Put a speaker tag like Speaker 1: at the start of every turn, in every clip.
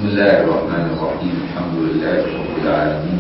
Speaker 1: بسم الله الرحمن الرحيم الحمد لله رب العالمين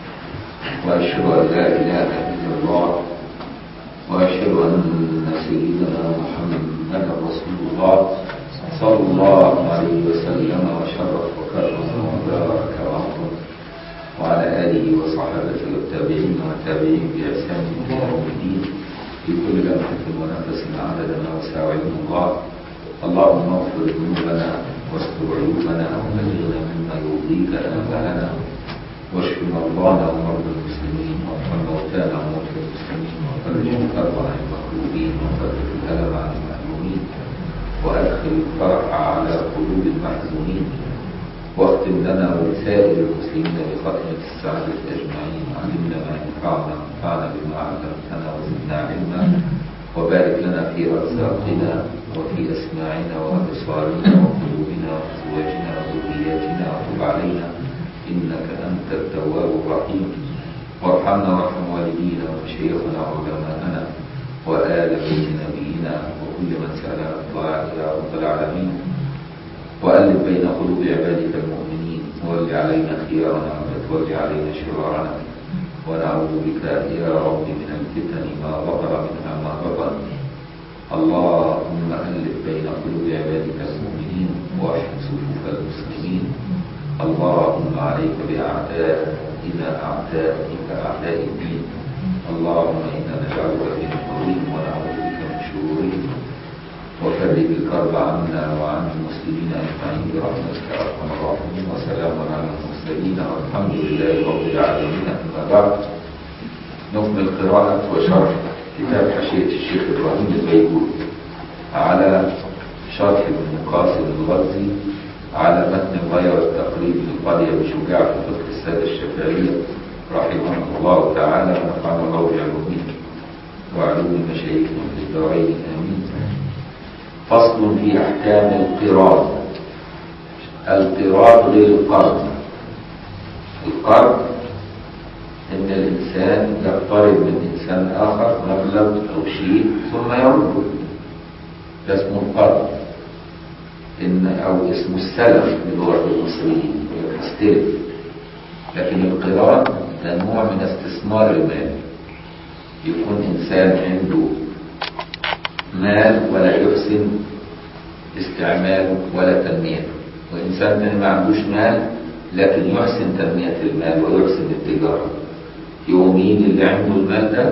Speaker 1: وأشهد أن لا إله إلا الله وأشهد أن سيدنا محمدا رسول الله صلى الله عليه وسلم وشرف وكرم وبارك وعظم وعلى آله وصحبه والتابعين والتابعين بإحسان إلى يوم الدين في كل لمحة ونفس عدد ما وسع علم الله اللهم اغفر ذنوبنا واستر عيوبنا وبلغنا مما يرضيك آباءنا واشف مرضانا ومرضى المسلمين وارحم موتانا وموتى المسلمين وفرج الكرب عن المكروبين وفرج الألم عن المحرومين وأدخل الفرح على قلوب المحزونين واختم لنا ولسائر المسلمين بختمة السعادة أجمعين علمنا ما ينفعنا وانفعنا بما علمتنا وزدنا علما وبارك لنا في أرزاقنا وفي أسماعنا وأبصارنا وقلوبنا وأزواجنا وذرياتنا وتب علينا إنك أنت التواب الرحيم وارحمنا وارحم والدينا ومشايخنا وعلماءنا وآل بيت نبينا وكل من سألنا الدعاء يا رب العالمين وألف بين قلوب عبادك المؤمنين وول علينا خيارنا ولا تول علينا شرارنا ونعوذ بك يا رب من الفتن ما ظهر منها ما بطن اللهم ألف بين قلوب عبادك المؤمنين واحد صفوف المسلمين اللهم عليك بأعدائنا أعدائك أعداء الدين اللهم إنا نجعلك في نحورهم ونعوذ بك من شرورهم وفرج الكرب عنا وعن المسلمين أجمعين برحمتك يا أرحم الراحمين وسلام على المرسلين والحمد لله رب العالمين أما بعد نكمل قراءة وشرح كتاب حاشية الشيخ إبراهيم البيجوري على شرح ابن قاسم الغزي على متن الغاية والتقريب للقاضي أبي شجاع في فقه السادة الشافعية رحمه الله تعالى ونفعنا الله بعلومه وعلوم مشايخنا في الدارين آمين فصل في أحكام القراض القراض غير القرض القرض إن الإنسان يقترض من إنسان آخر مبلغ أو شيء ثم يرده ده اسمه القرض إن أو اسمه السلف بلغة المصريين يستلف لكن القراض ده نوع من استثمار المال يكون إنسان عنده مال ولا يحسن استعماله ولا تنميته وإنسان تاني ما عندوش مال لكن يحسن تنمية المال ويحسن التجارة يقوم يجي اللي عنده المال ده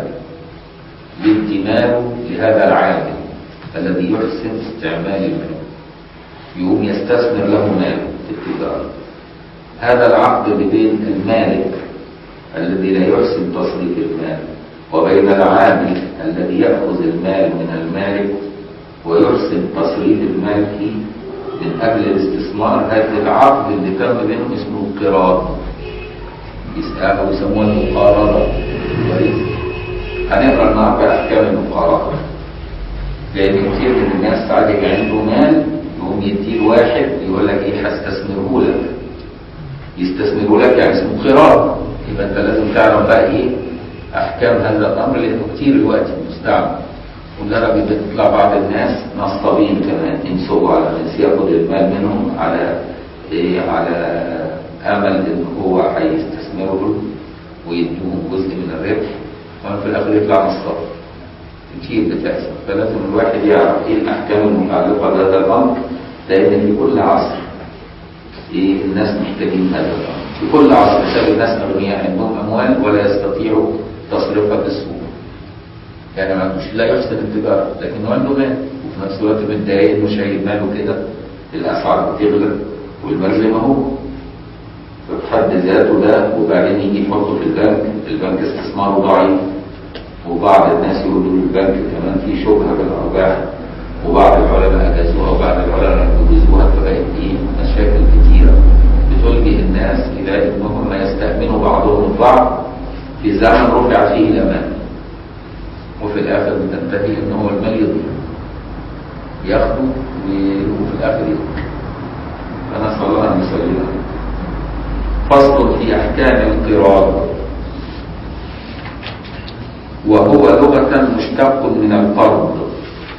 Speaker 1: يدي ماله لهذا العامل الذي يحسن استعمال المال يقوم يستثمر له ماله في التجارة هذا العقد بين المالك الذي لا يحسن تصريف المال وبين العامل الذي يأخذ المال من المالك ويحسن تصريف المال فيه من أجل الاستثمار هذا العقد اللي تم بينهم اسمه القراض أو يسموها المقارضة كويس هنقرا النهارده أحكام المقارضة لأن كتير من الناس ساعات يبقى عنده مال يقوم يديه واحد يقول لك إيه هستثمره لك يستثمره لك يعني اسمه قراض يبقى أنت لازم تعرف بقى إيه احكام هذا الامر لانه كتير الوقت مستعمل ولدرجه بتطلع بعض الناس نصابين كمان ينصبوا على الناس ياخد المال منهم على إيه على امل ان هو هيستثمره له ويديهم جزء من الربح وفي الاخر يطلع نصاب كتير بتحصل فلازم الواحد يعرف ايه الاحكام المتعلقه بهذا الامر لان في كل عصر إيه الناس محتاجين هذا الامر في كل عصر تلاقي ناس اغنياء عندهم اموال ولا يستطيعوا تصرفها بسهوله يعني ما مش لا يحسن التجاره لكن هو عنده مال وفي نفس الوقت متضايق انه شايل ماله كده الاسعار بتغلى والمال زي ما هو فبحد ذاته ده وبعدين يجي يحطه في البنك البنك استثماره ضعيف وبعض الناس يقولوا للبنك كمان في شبهه بالارباح وبعض العلماء اجازوها وبعض العلماء اجازوها فبقت دي مشاكل كتيره بتلجئ الناس الى انهم يستامنوا بعضهم البعض في زمن رفعت فيه الامان وفي الاخر بتنتهي ان هو المال يضيع ياخده وفي الاخر يضيع فنسال الله ان يسلمنا فصل في احكام القراض وهو لغة مشتق من القرض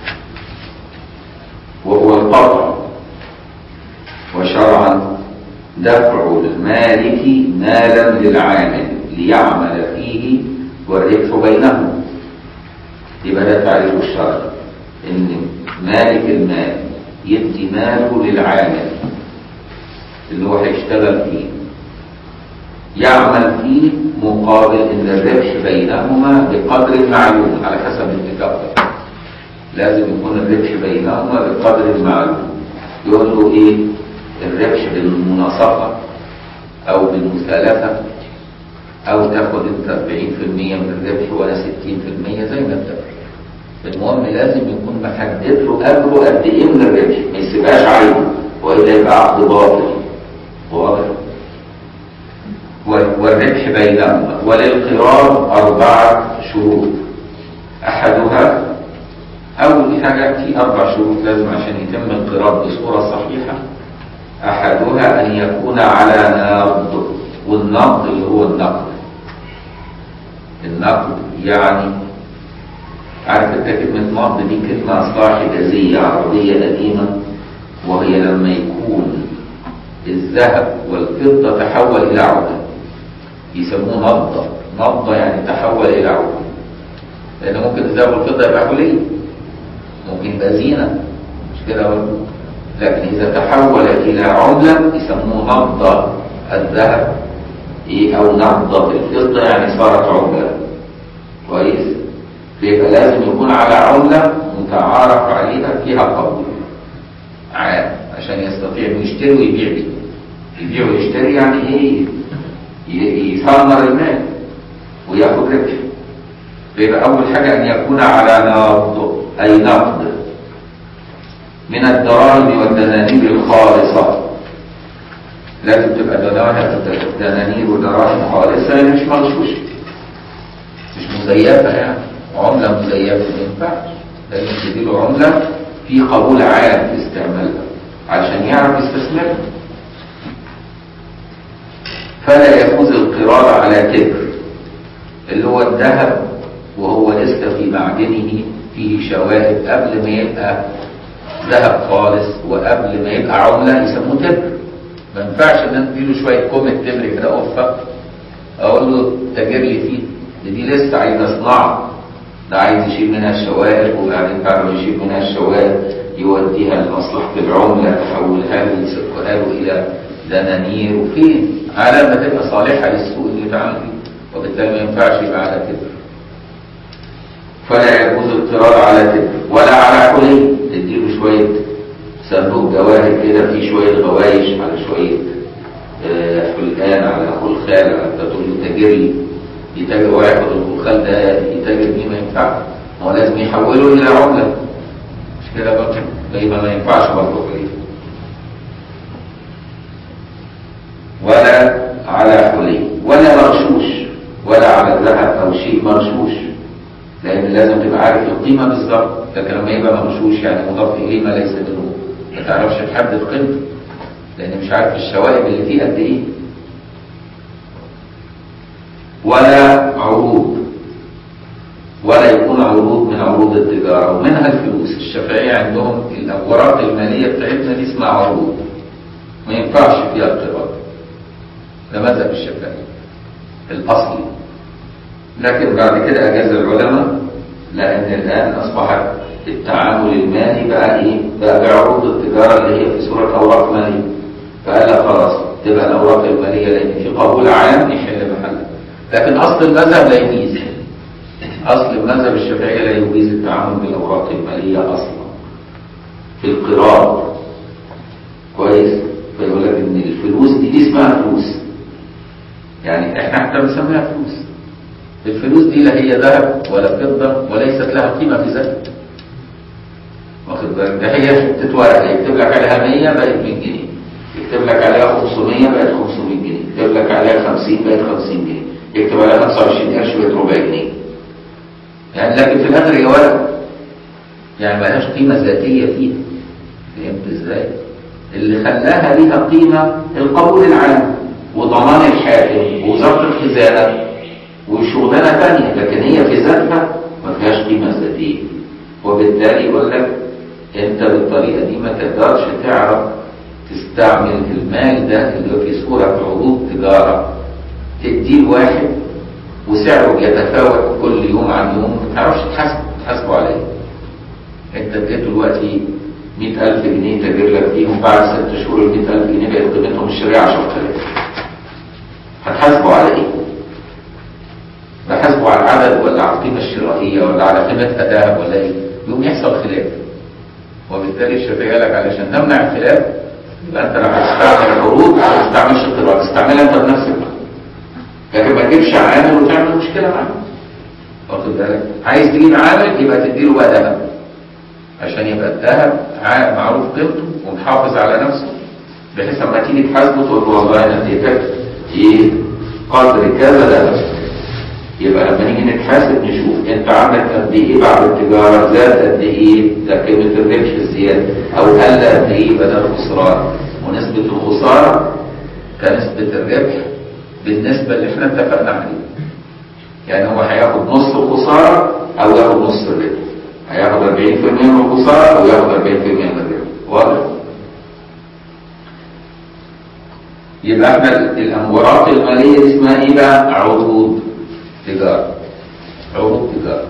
Speaker 1: وهو القطع وشرعا دفع المالك مالا للعامل ليعمل فيه والربح بينهم يبقى ده تعريف الشرع ان مالك المال يدي ماله للعامل اللي هو هيشتغل فيه يعمل فيه مقابل ان الربح بينهما بقدر معلوم على حسب الاتفاق ده. لازم يكون الربح بينهما بقدر معلوم يقول له ايه الربح بالمناصفة او بالمسالفة او تاخد انت 40% من الربح وانا 60% زي ما اتفق المهم لازم يكون محدد له اجره قد ايه من الربح ما يسيبهاش عينه والا يبقى عقد باطل واضح والربح بينهما وللقرار أربعة شروط أحدها أول حاجة في أربع شروط لازم عشان يتم القرار بصورة صحيحة أحدها أن يكون على نقد والنقد اللي هو النقد النقد يعني عارف انت كلمة نقد دي كلمة أصلها حجازية عربية قديمة وهي لما يكون الذهب والفضة تحول إلى عملة يسموه نبضة نبضة يعني تحول إلى عملة لأن ممكن الذهب والفضة يبقى حلي ممكن يبقى زينة مش كده برضه لكن إذا تحول إلى عملة يسموه نبضة الذهب إيه أو نبضة الفضة يعني صارت عملة كويس فيبقى لازم يكون على عملة متعارف عليها فيها قبول عام عشان يستطيع انه يشتري ويبيع بيه يبيع ويشتري يعني ايه يثمر المال وياخد ربح فيبقى اول حاجه ان يكون على نقد اي نقد من الدراهم والدنانير الخالصه لازم تبقى دراهم دنانير ودراهم خالصه يعني مش مغشوشه مش مزيفه يعني عمله مزيفه ما ينفعش لازم تديله عمله في قبول عام في استعمالها عشان يعرف يستثمرها فلا يجوز القرار على كبر اللي هو الذهب وهو لسه في معدنه فيه شوائب قبل ما يبقى ذهب خالص وقبل ما يبقى عملة يسموه تبر ما ينفعش ان انت تديله شوية كومة تبر كده اوفا اقول له تاجر لي فيه دي, دي لسه عايز صناعة ده عايز يشيل منها الشوائب وبعدين بعد ما يشيل منها الشوائب يوديها لمصلحة العملة تحولها له يسوقها له إلى دنانير وفين؟ على ما تبقى صالحة للسوق اللي يتعامل فيه وبالتالي ما ينفعش يبقى على تبر فلا يجوز اضطرار على تبر ولا على حلي تديله شوية صندوق جواهر كده فيه شوية غوايش على شوية آه، حلقان على خلخال على تقول له تاجر لي يتاجر واحد الخلخال ده يتاجر بيه ما ينفعش هو لازم يحوله إلى عملة مش كده برضه يبقى ما ينفعش برضه حلي ولا على حلي ولا مغشوش ولا على ذهب او شيء مغشوش لان لازم تبقى عارف القيمه بالظبط لكن لما يبقى مغشوش يعني مضاف اليه ما ليس منه ما تعرفش تحدد قيمته لان مش عارف الشوائب اللي فيه قد ايه ولا عروض ولا يكون عروض من عروض التجاره ومنها الفلوس الشافعيه عندهم الاوراق الماليه بتاعتنا دي اسمها عروض ما ينفعش فيها القراءه ده مذهب الشافعي الأصلي لكن بعد كده أجاز العلماء لأن الآن أصبح التعامل المالي بقى إيه؟ بقى بعروض التجارة اللي هي في صورة أوراق مالية فقال لا خلاص تبقى الأوراق المالية لأن في قبول عام يحل محلها لكن أصل المذهب لا يجيز أصل المذهب الشافعي لا يجيز التعامل بالأوراق المالية أصلا في القراءة كويس فيقول لك إن الفلوس دي, دي اسمها فلوس يعني احنا حتى بنسميها فلوس الفلوس دي لا هي ذهب ولا فضة وليست لها قيمة في ذاتها واخد بالك ده هي حتة ورقة يكتب لك عليها 100 بقت 100 جنيه يكتب لك عليها 500 بقت 500 جنيه يكتب لك عليها 50 بقت 50 جنيه يكتب عليها 25 قرش بقت ربع جنيه يعني لكن في الاخر هي ورقة يعني ما لهاش قيمة ذاتية فيها فهمت ازاي؟ اللي خلاها ليها قيمة القبول العام وضمان الحاكم ووزارة الخزانة وشغلانة تانية لكن هي في ذاتها ما فيهاش قيمة ذاتية وبالتالي يقول لك انت بالطريقة دي ما تقدرش تعرف تستعمل المال ده اللي هو في صورة عروض تجارة تديه لواحد وسعره بيتفاوت كل يوم عن يوم ما تعرفش تحاسبه تحاسبه على ايه انت اديته دلوقتي 100000 جنيه تاجر لك فيهم بعد ست شهور ال 100000 جنيه بقت قيمتهم الشرائيه 10000 هتحاسبه على ايه؟ بحاسبه على العدد ولا على القيمه الشرائيه ولا على قيمتها ذهب ولا ايه؟ يقوم يحصل خلاف وبالتالي الشافعي قال لك علشان نمنع الخلاف يبقى انت لو هتستعمل العروض ما تستعملش القراءه تستعملها انت بنفسك لكن ما تجيبش عامل وتعمل مشكله معاه واخد بالك عايز تجيب عامل يبقى تديله بقى ذهب عشان يبقى الذهب ع- معروف قيمته ومحافظ على نفسه بحيث لما تيجي تحاسبه تقول له والله انا اديتك ايه قدر كذا ذهب يبقى لما نيجي نتحاسب نشوف انت عندك قد ايه بعد التجاره زاد قد ايه ده قيمه الربح الزياده او قل قد ايه بدل الخسران ونسبه الخساره كنسبه الربح بالنسبه اللي احنا اتفقنا عليه يعني هو هياخد نص الخساره او ياخد نص الربح هياخد 40% من الخساره او ياخد 40% من الربح واضح يبقى احنا الامورات الماليه دي اسمها ايه بقى عروض تجاره عروض تجاره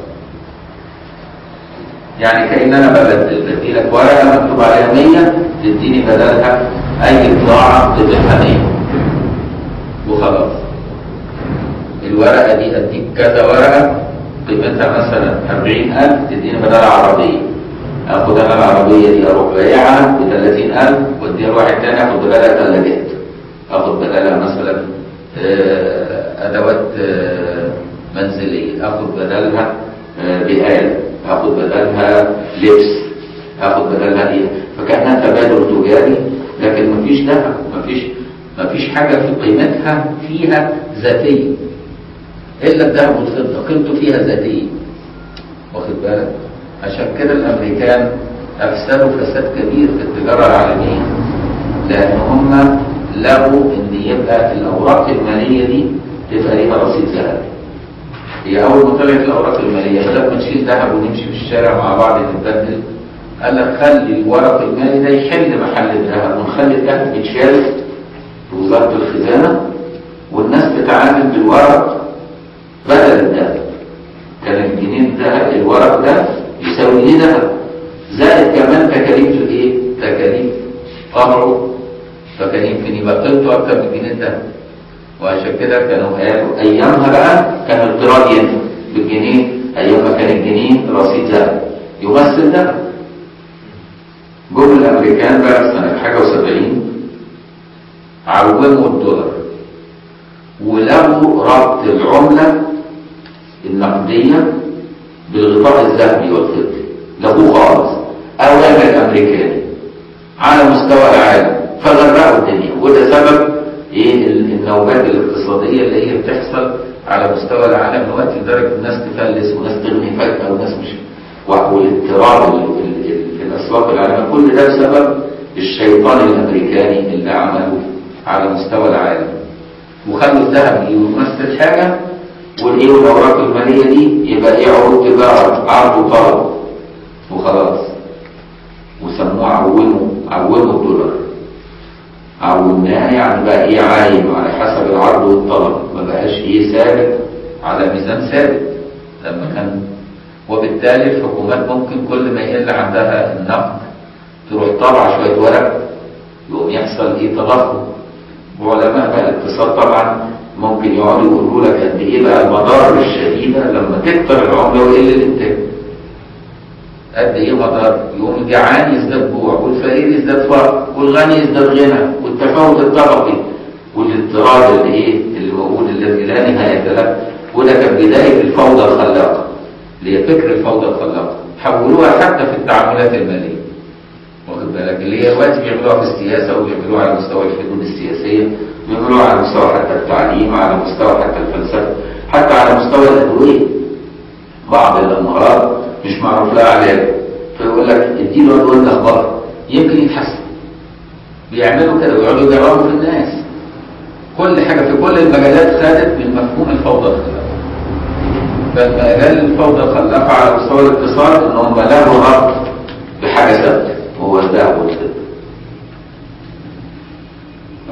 Speaker 1: يعني كأن انا ببدل بدي لك ورقه مكتوب عليها 100 تديني بدلها اي بضاعه تبيعها 100 وخلاص الورقه دي اديك كذا ورقه قيمتها مثلا 40000 تديني بدلها عربيه اخد انا العربيه دي اروح بايعها ب 30000 واديها لواحد تاني اخد بدلها ثلاجات اخد بدلها مثلا آه، ادوات آه، منزليه اخد بدلها آه، بقاله اخد بدلها لبس اخد بدلها ايه فكانها تبادل تجاري لكن مفيش ذهب مفيش مفيش حاجه في قيمتها فيها ذاتيه الا الذهب والفضه قيمته فيها ذاتيه واخد بالك عشان كده الامريكان افسدوا فساد كبير في التجاره العالميه لان هم لغوا ان يبقى الاوراق الماليه دي تبقى ليها رصيد ذهبي هي اول ما طلعت الاوراق الماليه بدل ما نشيل ذهب ونمشي في الشارع مع بعض نتبدل قال لك خلي الورق المالي ده يحل محل الذهب ونخلي الذهب يتشال في وزاره الخزانه والناس تتعامل بالورق بدل الذهب كان الجنيه الذهب الورق ده يساوي جنيه ذهب زائد كمان تكاليف الايه؟ تكاليف طبعه فكان يمكن يبقى قيمته اكتر من جنيه الذهب وعشان كده كانوا قالوا ايامها بقى كان القراض ينفع بالجنيه ايام ما كان الجنيه رصيد ذهب يمثل ذهب جم الامريكان بقى سنه حاجه و70 عوموا الدولار ولغوا ربط العمله النقديه بالغطاء الذهبي والفضي لغوه خالص اولا الامريكاني على مستوى العالم فغرقوا الدنيا وده سبب ايه ال- النوبات الاقتصاديه اللي هي بتحصل على مستوى العالم دلوقتي لدرجه الناس تفلس وناس تغني فجاه وناس مش والاضطراب ال- ال- ال- في الاسواق العالميه كل ده بسبب الشيطان الامريكاني اللي عمله على مستوى العالم وخلوا الذهب يمثل حاجه والايه والاوراق الماليه دي يبقى ايه عروض تجاره عرض وطلب وخلاص وسموه عوموا عوموا الدولار عومناه يعني بقى ايه عايم على حسب العرض والطلب ما بقاش ايه ثابت على ميزان ثابت لما كان وبالتالي الحكومات ممكن كل ما يقل عندها النقد تروح طالعه شويه ورق يقوم يحصل ايه تضخم وعلماء بقى الاقتصاد طبعا ممكن يقعدوا يقولوا لك قد ايه بقى المضار الشديده لما تكتر العمله ويقل الانتاج قد ايه مضار يقوم الجعان يزداد جوع والفقير يزداد فقر والغني يزداد غنى والتفاوت الطبقي والاضطراب اللي ايه اللي موجود الذي لا نهايه له وده كان بدايه الفوضى الخلاقه اللي هي فكر الفوضى الخلاقه حولوها حتى في التعاملات الماليه واخد بالك اللي هي دلوقتي بيعملوها في السياسه وبيعملوها على مستوى الحدود السياسيه بيعملوها على مستوى حتى التعليم على مستوى حتى الفلسفه حتى على مستوى الادويه بعض الامراض مش معروف لها علاج فيقول لك اديله ادويه الاخبار يمكن يتحسن بيعملوا كده ويقعدوا يجربوا في الناس كل حاجه في كل المجالات خدت من مفهوم الفوضى الخلاقه فالمجال الفوضى الخلاقه على مستوى الاقتصاد ان هم لغوا ربط بحاجه ثابته وهو الذهب والفضه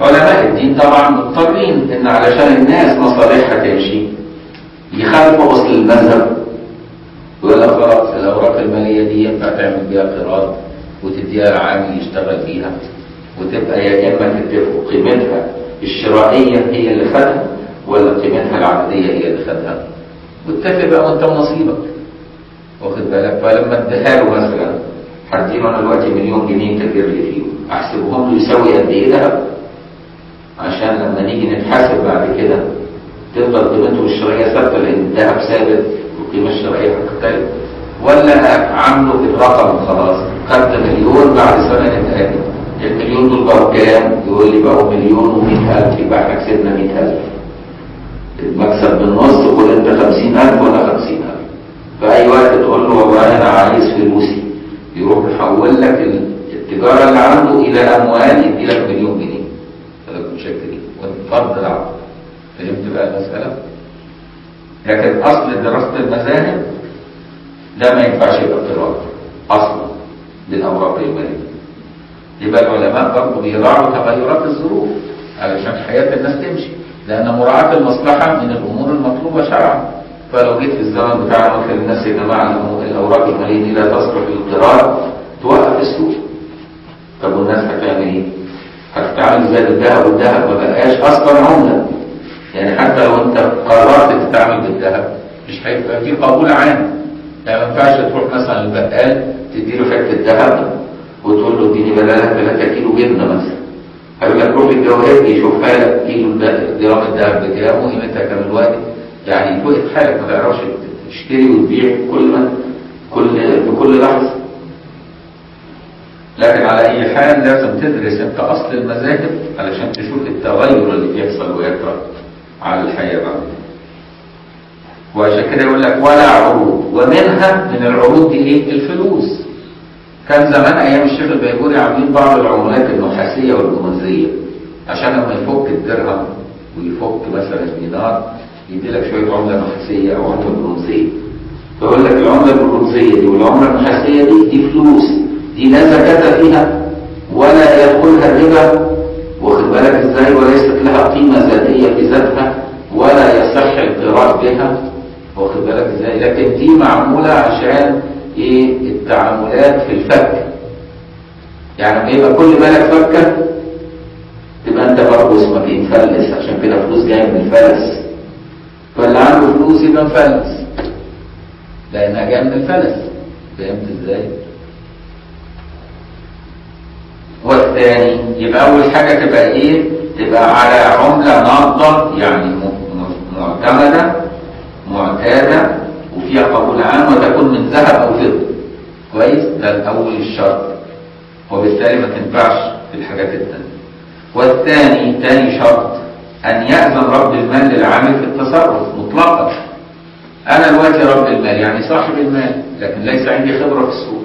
Speaker 1: علماء الدين طبعا مضطرين ان علشان الناس مصالحها تمشي يخالفوا اصل المذهب يقول لك خلاص الاوراق الماليه دي ينفع تعمل بيها قراض وتديها لعامل يشتغل فيها وتبقى يا اما تتفقوا قيمتها الشرائيه هي اللي خدها ولا قيمتها العقديه هي اللي خدها واتفق بقى وانت ونصيبك واخد بالك فلما اديها له مثلا هديله انا دلوقتي مليون جنيه تاجر لي فيهم احسبهم له يساوي قد ايه ذهب عشان لما نيجي نتحاسب بعد كده تفضل قيمته الشرائيه ثابته لان الذهب ثابت والقيمه الشرائيه هتختلف ولا عامله بالرقم خلاص خدت مليون بعد سنه نتقابل المليون دول بقوا كام؟ يقول لي بقوا مليون و ألف يبقى احنا كسبنا 100000 المكسب بالنص قول انت 50000 وانا 50000 في اي وقت تقول له والله انا عايز فلوسي يروح يحول لك التجاره اللي عنده الى اموال يدي لك مليون جنيه فلك مشكلين فرض العقد فهمت بقى المساله؟ لكن اصل دراسه المذاهب ده ما ينفعش يبقى اضطراب اصلا بالاوراق الماليه يبقى العلماء برضه بيراعوا تغيرات الظروف علشان حياه الناس تمشي لان مراعاه المصلحه من الامور المطلوبه شرعا فلو جيت في الزمن بتاعنا قلت للناس يا جماعه الاوراق الماليه دي لا تصلح للقرار توقف السوق طب والناس هتعمل ايه؟ هتتعامل ازاي بالذهب والذهب ما بقاش اصلا عمله يعني حتى لو انت قررت تتعامل بالذهب مش هيبقى في قبول عام يعني ما ينفعش تروح مثلا البقال تديله حته ذهب وتقول له اديني بدلها 3 كيلو جبنه مثلا هيقول لك روح الجواهر يشوف حالك كيلو جرام الذهب بكام وقيمتها كام الوقت يعني توقف حالك ما تعرفش تشتري وتبيع كل ما كل في كل لحظه لكن على اي حال لازم تدرس انت اصل المذاهب علشان تشوف التغير اللي بيحصل ويطرأ على الحياه بعد كده وعشان كده يقول لك ولا عروض ومنها من العروض دي ايه الفلوس كان زمان ايام الشيخ البيجوري عاملين بعض العملات النحاسيه والبرونزيه عشان لما يفك الدرهم ويفك مثلا الدينار يدي لك شويه عمله نحاسيه او عمله برونزيه فيقول لك العمله البرونزيه دي والعمله النحاسيه دي دي فلوس دي لا زكاه فيها ولا يدخلها الربا واخد بالك ازاي وليست لها قيمه ذاتيه في ذاتها ولا يصح القراء بها واخد بالك ازاي لكن دي معموله عشان ايه التعاملات في الفك يعني يبقى كل مالك فكه تبقى انت برضه اسمك مفلس عشان كده فلوس جايه من الفلس فاللي عنده فلوس يبقى مفلس لانها جايه من الفلس فهمت ازاي؟ والثاني يبقى اول حاجه تبقى ايه؟ تبقى على عمله ناقضه يعني معتمده معتاده وفيها قبول عام وتكون من ذهب او فضه كويس ده الاول الشرط وبالتالي ما تنفعش في الحاجات الثانيه والثاني ثاني شرط ان ياذن رب المال للعامل في التصرف مطلقا انا دلوقتي رب المال يعني صاحب المال لكن ليس عندي خبره في السوق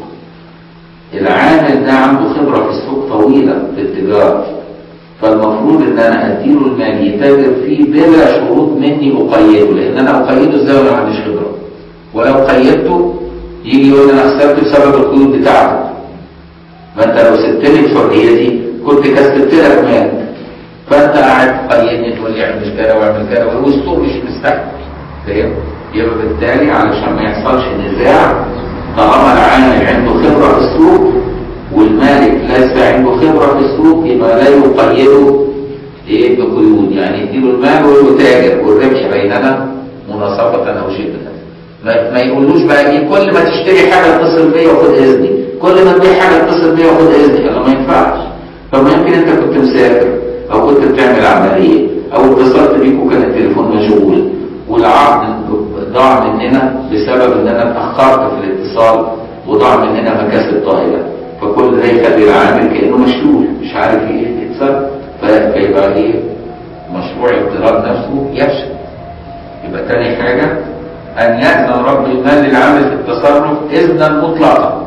Speaker 1: العامل ده عنده خبره في السوق طويله في التجاره فالمفروض ان انا اديله المال يتاجر فيه بلا شروط مني اقيده لان انا اقيده ازاي وانا ما عنديش خبره ولو قيدته يجي يقول انا خسرت بسبب القيود بتاعتك ما انت لو سبتني بحريتي كنت كسبت لك مال فانت قاعد تقيدني تقول لي اعمل كذا واعمل كذا والسوق مش مستحمل فاهم؟ يبقى بالتالي علشان ما يحصلش نزاع طالما العامل عنده خبره في السوق والمالك ليس عنده خبره في السوق يبقى لا يقيده ايه بقيود يعني يديله المال ويقول له تاجر والربح بيننا مناصفه او شبه ما, ما يقولوش بقى ايه كل ما تشتري حاجه اتصل بيا وخد اذني كل ما تبيع حاجه اتصل بيا وخد اذني ما ينفعش طب يمكن انت كنت مسافر او كنت بتعمل عمليه او اتصلت بيك وكان التليفون مشغول والعقد ضاع مننا بسبب ان انا اتاخرت في الاتصال وضاع مننا مكاسب طائله فكل ده يخلي العامل كانه مشلول مش عارف ايه يتصرف فيبقى ايه مشروع الاقتراض نفسه يفشل يبقى تاني حاجه أن يأذن رب المال للعامل في التصرف إذنا مطلقا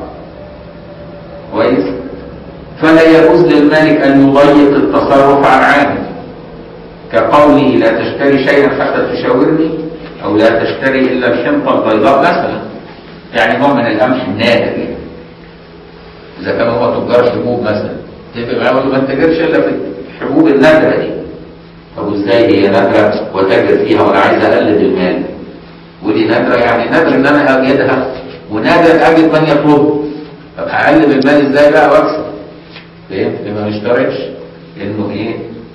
Speaker 1: كويس فلا يجوز للمالك أن يضيق التصرف عن عامل كقوله لا تشتري شيئا حتى تشاورني أو لا تشتري إلا الحنطة البيضاء مثلا يعني نوع من القمح النادر يعني إذا كان هو تجار حبوب مثلا تبقى معاه ما تتاجرش إلا في حبوب النادرة دي طب ازاي هي نادرة وتاجر فيها وانا عايز اقلب المال ودي نادرة يعني نادر ان انا اجدها ونادر اجد من يطلب طب هقلب المال ازاي بقى واكسب فهمت ما نشترطش انه ايه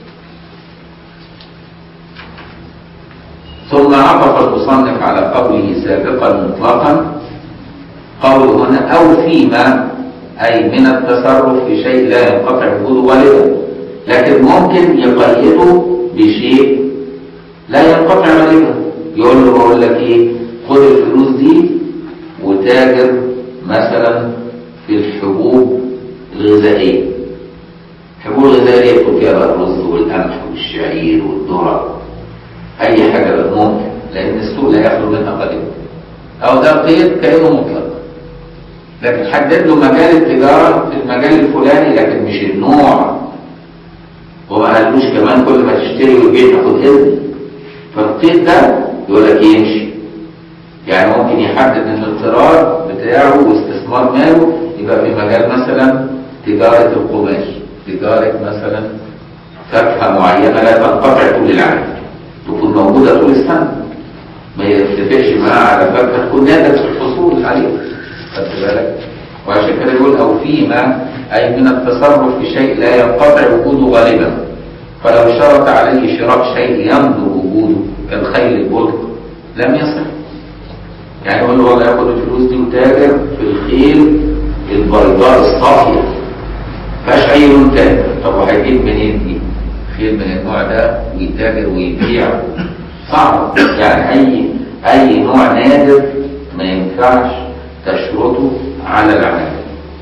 Speaker 1: ثم عطف المصنف على قوله سابقا مطلقا قوله هنا او فيما اي من التصرف في شيء لا ينقطع وجوده غالبا لكن ممكن يقيده بشيء لا ينقطع غالبا يقول له بقول لك ايه خد الفلوس دي وتاجر مثلا في الحبوب الغذائيه الحبوب الغذائيه يدخل فيها بقى الرز والقمح والشعير والذره اي حاجه بقى ممكن لان السوق لا يخلو منها غالبا او ده قيد كانه مطلق لكن حدد له مجال التجاره في المجال الفلاني لكن مش النوع وما قالوش كمان كل ما تشتري وتبيع تاخد اذن فالقيد ده يقول لك يمشي يعني ممكن يحدد ان الاقتراض بتاعه واستثمار ماله يبقى في مجال مثلا تجاره القماش تجاره مثلا فاكهه معينه لا تنقطع طول العام تكون موجوده طول السنه ما يتفقش معاه على فاكهه تكون نادر في الحصول عليها خدت بالك وعشان كده يقول او فيما اي من التصرف في شيء لا ينقطع وجوده غالبا فلو شرط عليه شراء شيء ينظر وجوده كالخيل البلق لم يصح يعني يقول له والله ياخد الفلوس دي وتاجر في الخيل البيضاء الصافيه فيهاش اي لون تاني طب وهيجيب منين دي؟ خيل من النوع ده ويتاجر ويبيع صعب يعني اي اي نوع نادر ما ينفعش تشرطه على العمل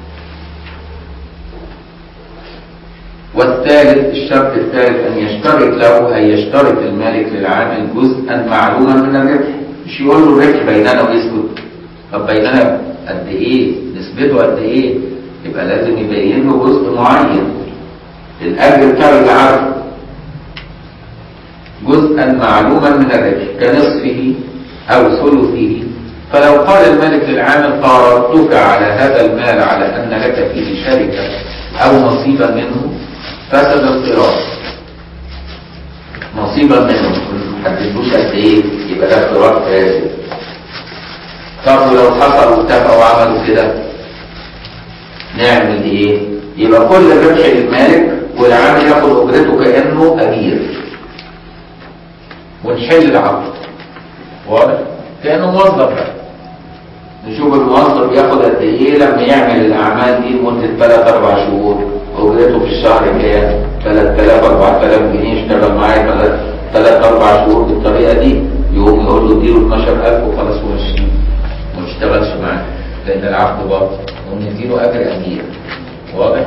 Speaker 1: والثالث الشرط الثالث أن يشترط له أن يشترط المالك للعامل جزءا معلوما من الربح مش يقول له الربح بيننا ويسكت طب بيننا قد إيه نسبته قد إيه يبقى لازم يبين له جزء معين الأجر بتاعه يبقى عارفه جزءا معلوما من الربح كنصفه أو ثلثه فلو قال الملك للعامل قارضتك على هذا المال على أن لك فيه شركة أو نصيبا منه فسد القراء نصيبا منه ما حددوش قد ايه يبقى ده قراء فاسد طب لو حصل واتفقوا وعملوا كده نعمل ايه؟ يبقى كل الربح للمالك والعامل ياخد اجرته كانه اجير ونحل العقد واضح؟ كانه موظف بقى نشوف الموظف بياخد قد ايه لما يعمل الاعمال دي لمده 3 4 شهور اجرته في الشهر كام 3000 4000 جنيه اشتغل معايا 3 4 شهور بالطريقه دي يقوم يقول له اديله 12000 وخلاص ومشيه وما اشتغلش معاه لان العقد باطل ونديله اجر امير واضح؟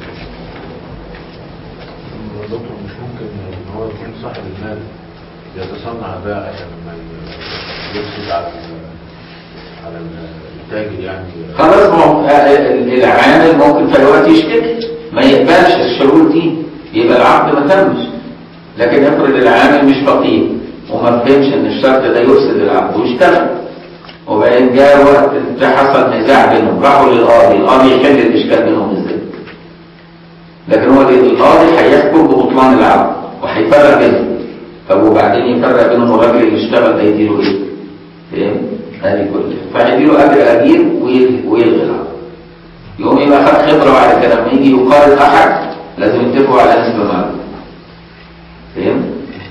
Speaker 2: دكتور مش ممكن ان هو يكون صاحب المال يتصنع بقى عشان ما يفسد على على التاجر يعني
Speaker 1: خلاص ما هو العامل ممكن في الوقت يشتكي ما يقبلش الشروط دي يبقى العقد ما تمش لكن افرض العامل مش فقير وما فهمش ان الشرط ده يفسد العقد واشتغل وبعدين جاء وقت ده حصل نزاع بينهم راحوا للقاضي القاضي يحل الاشكال بينهم ازاي لكن هو القاضي هيحكم ببطلان العقد وهيفرق بينهم طب وبعدين يفرق بينهم الراجل اللي اشتغل ده يديله ايه؟ فاهم؟ هذه كلها فهيديله اجر اجير ويلغي العقد يقوم يبقى خد خبره بعد كده لما يجي يقارن احد لازم يتفقوا على نسبه معلومه فاهم؟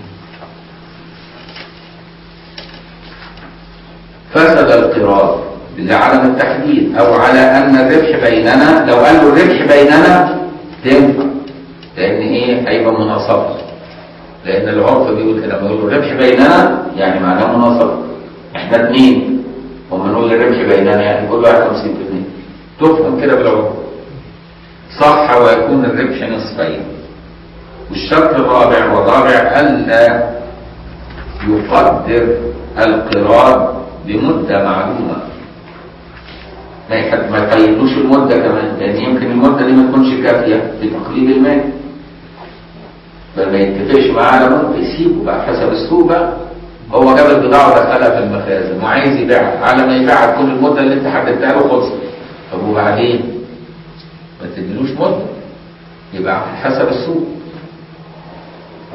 Speaker 1: فسد القراض لعدم التحديد او على ان الربح بيننا لو قال له الربح بيننا تنفع لان ايه هيبقى مناصفه لان العرف بيقول كده لما يقول له الربح بيننا يعني معناه مناصفه احنا اثنين وما نقول الربح بيننا يعني كل واحد 50% تفهم كده بالعرف صح ويكون الربح نصفين والشرط الرابع والرابع الا يقدر القراض بمدة معلومة ما يحد ما يقيدوش المدة كمان لأن يمكن المدة دي ما تكونش كافية لتقليد المال بل ما يتفقش معاه على مدة يسيبه بقى حسب السوق بقى هو جاب البضاعة ودخلها في المخازن وعايز يبيعها على ما يبيعها تكون المدة اللي انت حددتها له خلصت طب وبعدين ما تديلوش مدة يبقى على حسب السوق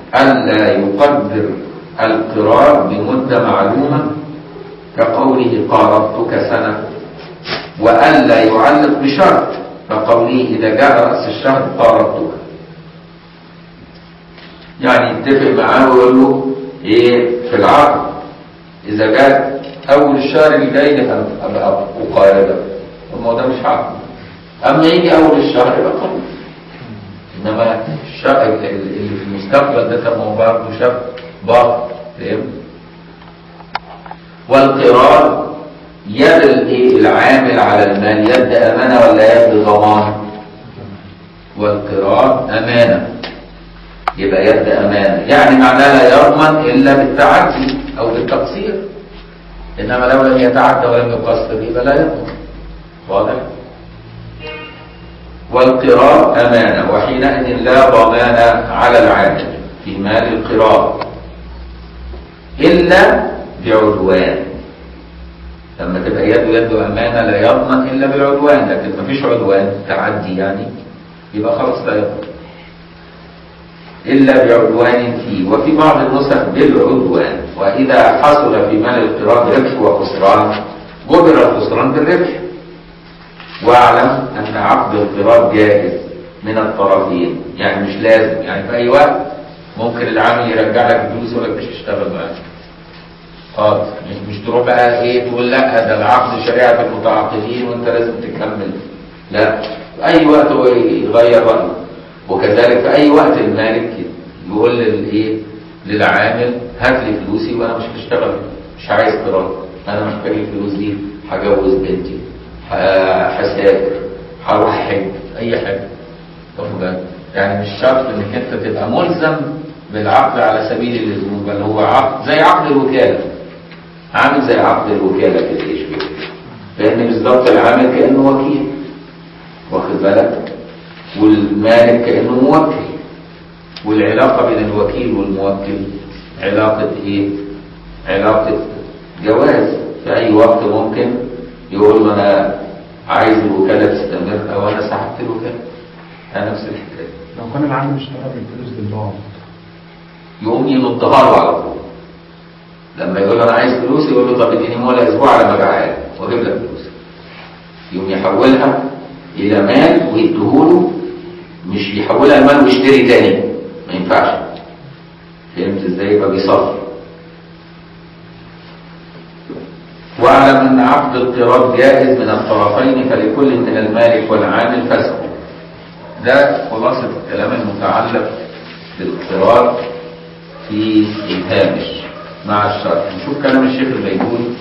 Speaker 1: ألا يقدر القرار بمدة معلومة كقوله قارضتك سنة وألا يعلق بشرط كقوله إذا جاء رأس الشهر قارضتك يعني يتفق معاه ويقول له إيه في العقد إذا جاء أول الشهر الجاي أبقى أقاربك الموضوع ده مش عقد أما يجي أول الشهر يبقى خلاص إنما الشهر اللي في المستقبل ده طب ما هو برضه شهر باطل فاهم والقرار يد الايه العامل على المال يد امانه ولا يد ضمان والقرار امانه يبقى يد امانه يعني معناه لا يضمن الا بالتعدي او بالتقصير انما لو لم يتعدى ولم يقصر يبقى لا يضمن واضح والقرار امانه وحينئذ لا ضمان على العامل في مال القرار إلا بعدوان لما تبقى يده يد أمانة لا يضمن إلا بالعدوان لكن ما فيش عدوان تعدي يعني يبقى خلاص لا يضمن إلا بعدوان فيه وفي بعض النسخ بالعدوان وإذا حصل في مال القرار ربح وخسران جبر الخسران بالربح واعلم أن عقد القرار جائز من الطرفين يعني مش لازم يعني في أي وقت ممكن العامل يرجع لك الفلوس يقول لك مش هشتغل معاك خالص مش تروح بقى ايه تقول لا ده العقد شريعه المتعاقدين وانت لازم تكمل لا في اي وقت هو يغير رايه وكذلك في اي وقت المالك يقول للايه للعامل هات لي فلوسي وانا مش هشتغل مش عايز قرار انا محتاج الفلوس دي هجوز بنتي هسافر هروح حج اي حاجه واخد بالك يعني مش شرط انك انت تبقى ملزم بالعقد على سبيل اللزوم بل هو عقد زي عقد الوكاله عامل زي عقد الوكاله كده يشبه لان بالظبط العامل كانه وكيل واخد بالك والمالك كانه موكل والعلاقه بين الوكيل والموكل علاقه ايه علاقه جواز في اي وقت ممكن يقول له انا عايز الوكاله تستمر او انا سحبت الوكاله نفس الحكايه
Speaker 3: لو كان العامل اشترى بالفلوس بالبعض
Speaker 1: يقوم ينطها له على طول لما يقول له انا عايز فلوس يقول له طب اديني مولا اسبوع على ما ابيعها لك واجيب لك فلوس يقوم يحولها الى مال ويديهوله مش يحولها لمال ويشتري تاني ما ينفعش فهمت ازاي يبقى بيصفي واعلم ان عقد القراض جائز من الطرفين فلكل من المالك والعامل فسخ ده خلاصة الكلام المتعلق بالقرار في الهامش مع الشرط نشوف كلام الشيخ البيتوني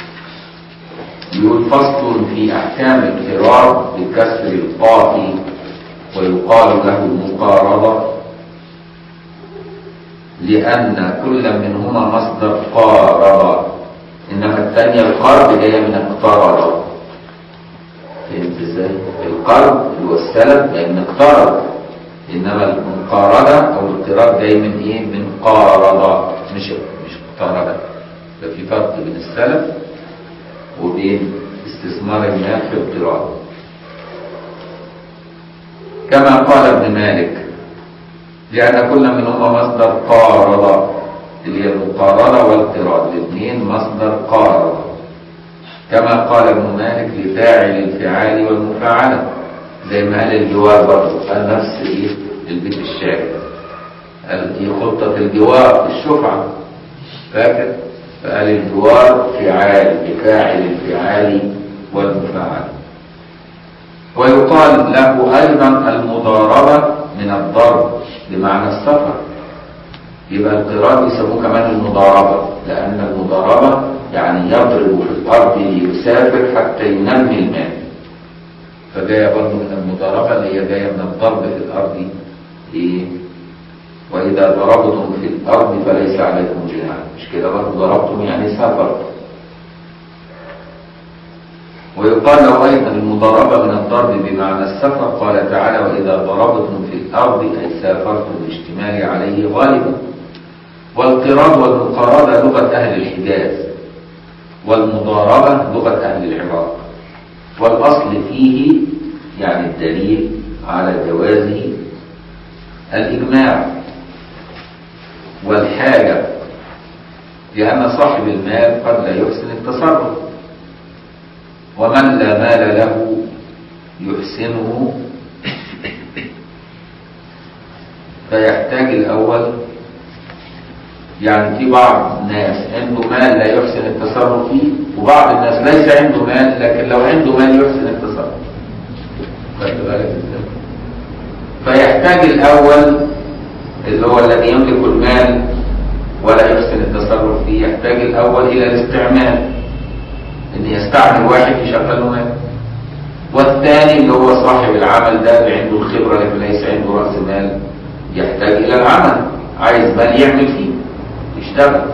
Speaker 1: يقول فصل في احكام القرار بكسر القاف ويقال له المقارضه لان كل منهما مصدر قارض انما الثانيه القرض جايه من اقترض فهمت ازاي القرض اللي هو السلف لان اقترض انما المقارضه او القراض جاي من ايه من قارض مش مش اقترض ففي فرق بين السلف وبين استثمار المال في القراض كما قال ابن مالك لأن كل منهما مصدر قارض اللي هي المقارضة والقراض الاثنين مصدر قارض كما قال ابن مالك لفاعل الفعال والمفاعلة زي ما قال الجوار برضه قال نفس ايه البيت الشعر قال دي خطة الجوار الشفعة فاكر فقال الجوار فعال لفاعل الفعال والمفاعل ويقال له أيضا المضاربة من الضرب بمعنى السفر يبقى القراءة يسموه كمان المضاربة لأن المضاربة يعني يضرب في الأرض ليسافر حتى ينمي المال فجاية برضه من المضاربة اللي هي جاية من الضرب في الأرض إيه وإذا ضربتم في الأرض فليس عليكم جناح مش كده برضه ضربتم يعني سافرتم ويقال له أيضا المضاربة من الضرب بمعنى السفر قال تعالى وإذا ضربتم في الأرض أي سافرتم بالاشتمال عليه غالبا والقراض والمقارضة لغة أهل الحجاز والمضاربة لغة أهل العراق والأصل فيه يعني الدليل على جوازه الإجماع والحاجة لأن صاحب المال قد لا يحسن التصرف ومن لا مال له يحسنه فيحتاج الأول يعني في بعض الناس عنده مال لا يحسن التصرف فيه وبعض الناس ليس عنده مال لكن لو عنده مال يحسن التصرف خدت بالك ازاي؟ فيحتاج الأول اللي هو الذي يملك المال ولا يحسن التصرف فيه يحتاج الأول إلى الاستعمال إن يستعمل واحد يشغل له مال والثاني اللي هو صاحب العمل ده اللي عنده الخبرة لكن ليس عنده رأس مال يحتاج إلى العمل عايز مال يعمل فيه يشتغل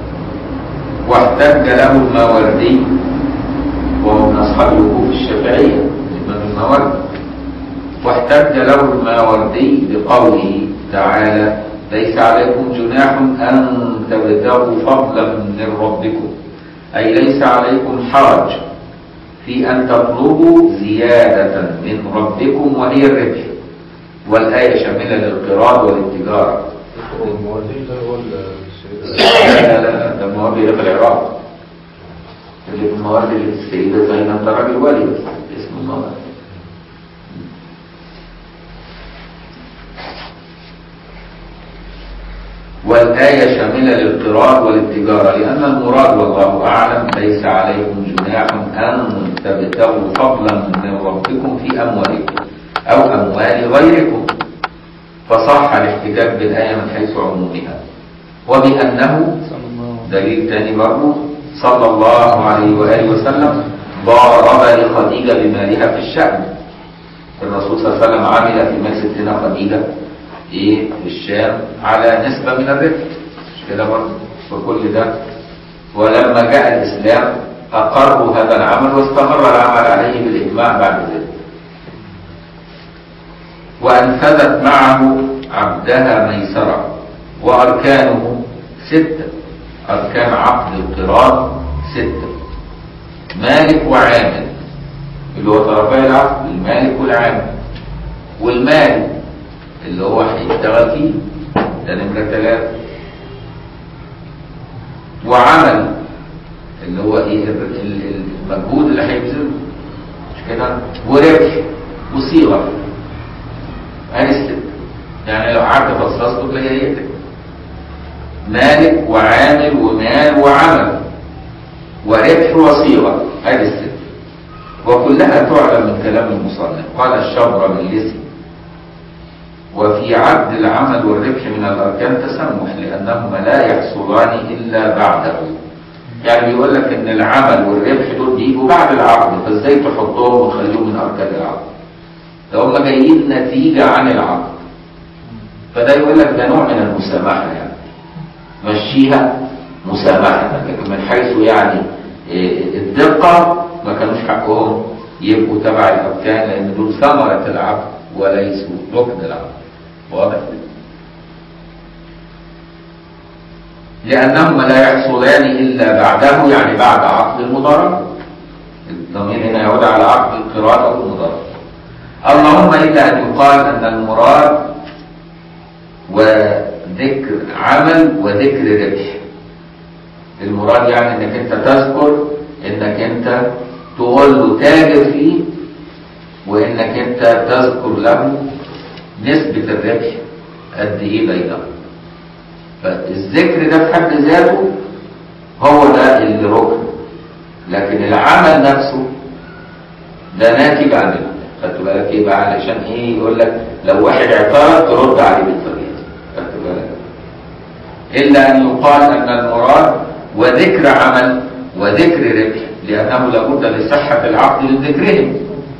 Speaker 1: واحتج له الماوردي وهو من أصحاب الوقوف الشافعية الإمام الماوردي واحتج له الماوردي بقوله تعالى ليس عليكم جناح أن تبتغوا فضلا من ربكم أي ليس عليكم حرج في أن تطلبوا زيادة من ربكم وهي الربح والآية شاملة للقراض والتجارة
Speaker 2: الموازين ده هو السيدة
Speaker 1: لا لا لا ده الموارد اللي في العراق اللي في الموارد اللي في السيدة زينب ده راجل ولي بس اسمه الموارد والآية شاملة للقراض والتجارة لأن المراد والله أعلم ليس عليكم جناح أن تبتغوا فضلا من ربكم في أموالكم أو أموال غيركم فصح الاحتجاج بالآية من حيث عمومها وبأنه دليل تاني برضه صلى الله عليه وآله وسلم ضارب لخديجة بمالها في الشأن الرسول صلى الله عليه وسلم عمل في مال ستنا خديجة ايه في الشام على نسبة من الربح مش كده برضه وكل ده ولما جاء الإسلام أقروا هذا العمل واستمر العمل عليه بالإجماع بعد ذلك وأنفذت معه عبدها ميسرة وأركانه ستة أركان عقد القران ستة مالك وعامل اللي هو طرفي العقد المالك والعامل والمالك اللي هو هيشتغل فيه ده نمرة ثلاثة وعمل اللي هو ايه ال- ال- المجهود اللي هيبذله مش كده وربح وصيغة ادي الست يعني لو قعدت فصصته تلاقي هي كده مالك وعامل ومال وعمل وربح وصيغة ادي الست وكلها تعلم من كلام المصنف قال الشبر باللسي وفي عقد العمل والربح من الأركان تسمح لأنهما لا يحصلان إلا بعده يعني بيقول لك إن العمل والربح دول بيجوا بعد العقد فإزاي تحطهم وتخليهم من أركان العقد ده هم جايين نتيجة عن العقد فده يقول لك ده نوع من المسامحة يعني مشيها مسامحة لكن من حيث يعني إيه، الدقة ما كانوش حقهم يبقوا تبع الأركان لأن دول ثمرة العقد وليسوا ركن العقد واضح لأنهما لا يحصلان إلا بعده يعني بعد عقد المضاربة الضمير هنا يعود على عقد القراءة أو المضاربة اللهم إلا أن يقال أن المراد وذكر عمل وذكر ربح المراد يعني انك انت تذكر انك انت تقول له تاجر فيه وانك انت تذكر له نسبة الربح قد ايه بينهم فالذكر ده في حد ذاته هو ده اللي ركن لكن العمل نفسه ده ناتج عن ال- خدت بالك ايه بقى علشان ايه يقول لك لو واحد اعترض ترد عليه بالطريقه خدت بالك الا ان يقال ان المراد وذكر عمل وذكر ربح لانه لابد لصحه العقد من ذكرهم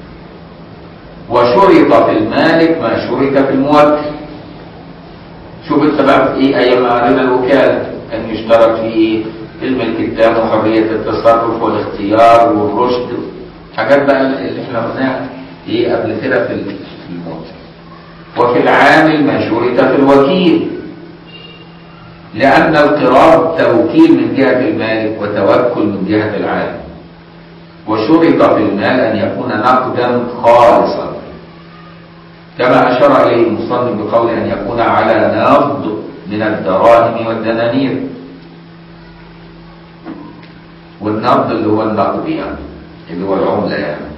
Speaker 1: وشرط في المالك ما شرط في الموكل شوف انت بقى في ايه ايام قرينا الوكاله كان يشترط في ايه الملك التام وحريه التصرف والاختيار والرشد حاجات بقى اللي احنا قلناها ايه قبل كده في ال- في الموت وفي العامل ما شرط في الوكيل لأن القرار توكيل من جهة المالك وتوكل من جهة العامل وشرط في المال أن يكون نقدا خالصا كما أشار إليه المصنف بقول أن يكون على نقد من الدراهم والدنانير والنقد اللي هو النقد يعني اللي هو العملة يعني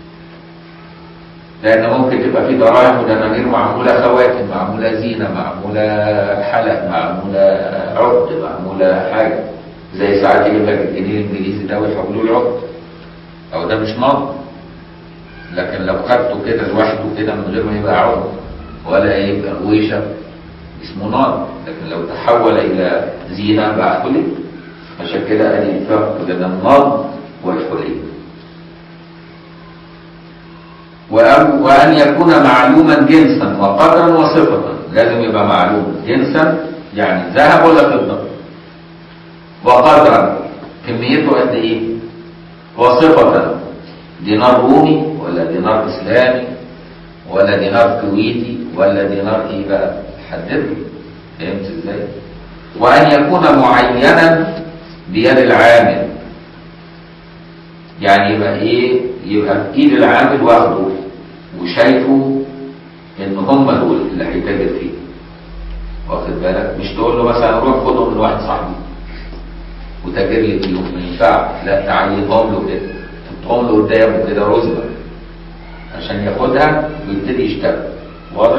Speaker 1: لأن ممكن تبقى في دراهم ودنانير معمولة خواتم معمولة زينة معمولة حلق معمولة عقد معمولة حاجة زي ساعات يجيب لك الجنيه الإنجليزي ده ويحولوه العقد أو ده مش نقد لكن لو خدته كده لوحده كده من غير ما يبقى عقد ولا يبقى غويشة اسمه نار لكن لو تحول إلى زينة بقى حلي عشان كده أدي الفرق بين النار والحلي وأن, وأن يكون معلوما جنسا وقدرا وصفة لازم يبقى معلوم جنسا يعني ذهب ولا فضة وقدرا كميته قد ايه وصفة دينار رومي ولا دينار اسلامي ولا دينار كويتي ولا دينار ايه بقى حدد فهمت ازاي وان يكون معينا بيد العامل يعني يبقى ايه يبقى في ايد العامل واخده وشايفه ان هم دول اللي هيتاجر فيه واخد بالك مش تقول له مثلا روح خدهم من واحد صاحبي وتاجر لي فيهم ما ينفعش لا تعينهم له كده تحطهم له قدامه كده رزبه عشان ياخدها ويبتدي يشتغل واضح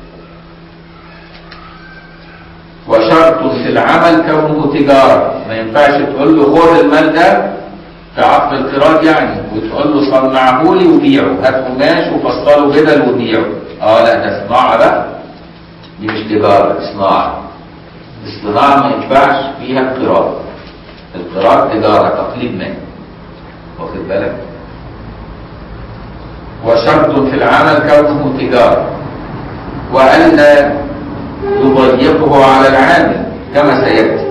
Speaker 1: وشرط في العمل كونه تجاره ما ينفعش تقول له خد المال ده في عقد القراض يعني وتقول له صنعه لي وبيعه هات قماش وفصله بدل وبيعه اه لا ده صناعه بقى دي مش تجاره صناعه الصناعه ما ينفعش فيها قراض القراض تجاره تقليد مال واخد بالك وشرط في العمل كونه تجاره والا يضيقه على العامل كما سياتي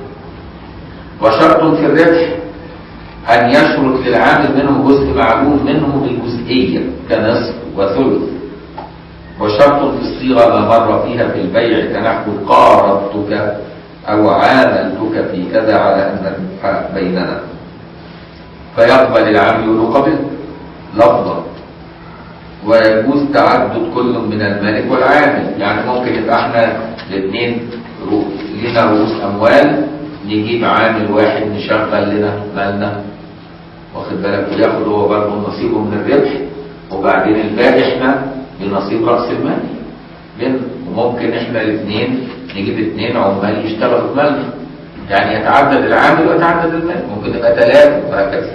Speaker 1: وشرط في الربح أن يشرط للعامل منه جزء معلوم منه بالجزئية كنصف وثلث وشرط في الصيغة ما مر فيها في البيع كنحو قارضتك أو عاملتك في كذا على أن الربح بيننا فيقبل العامل يقول قبل لفظا ويجوز تعدد كل من المالك والعامل يعني ممكن يبقى احنا الاثنين لنا رؤوس اموال نجيب عامل واحد نشغل لنا مالنا واخد بالك وياخد هو برضه نصيبه من الربح وبعدين الباقي احنا بنصيب راس المال بين وممكن احنا الاثنين نجيب اثنين عمال يشتغلوا في مالنا يعني يتعدد العامل ويتعدد المال ممكن يبقى ثلاثه وهكذا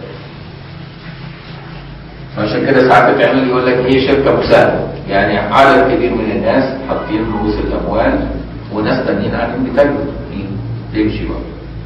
Speaker 1: عشان كده ساعات بتعمل يقول لك ايه شركه مساهمه يعني عدد كبير من الناس حاطين رؤوس الاموال وناس تانيين قاعدين بيتاجروا تمشي بقى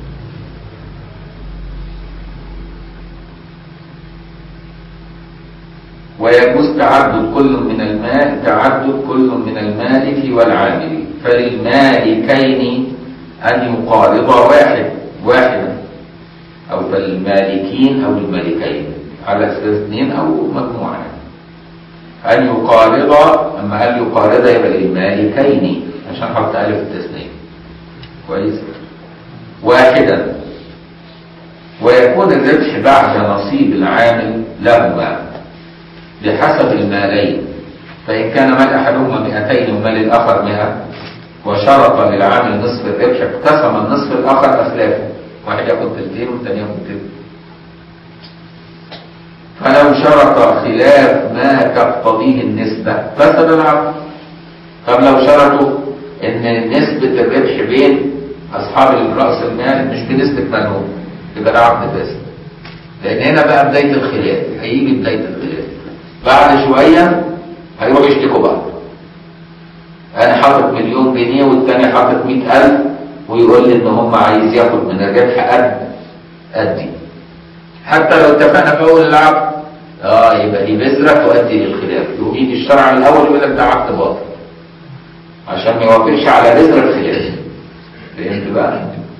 Speaker 1: ويجوز تعدد كل من المال تعدد كل من المالك والعامل فللمالكين أن يقارضا واحد واحدا أو فللمالكين أو المالكين على أساس اثنين أو مجموعة أن يقارضا أما قال يقارضا يبقى للمالكين عشان حط ألف التثنية كويس واحدا ويكون الربح بعد نصيب العامل لهما بحسب المالين فإن كان مال أحدهما 200 ومال الآخر 100 وشرط للعامل نصف الربح اقتسم النصف الآخر أسلافه واحد ياخد تلتين والثاني ياخد تلت فلو شرط خلاف ما تقتضيه النسبة فسد العقد طب لو شرطوا ان نسبة الربح بين اصحاب رأس المال مش بنسبة مالهم يبقى ده عقد فاسد لان هنا بقى بداية الخلاف هيجي بداية الخلاف بعد شوية هيروحوا يشتكوا بعض انا حاطط مليون جنيه والتاني حاطط مئة الف ويقول لي ان هم عايز ياخد من الربح قد قدي حتى لو اتفقنا في اول العقد اه يبقى دي بذره تؤدي للخلاف يقوم يجي الشرع الاول يقول لك ده عقد باطل عشان ما يوافقش على بذره الخلاف فهمت بقى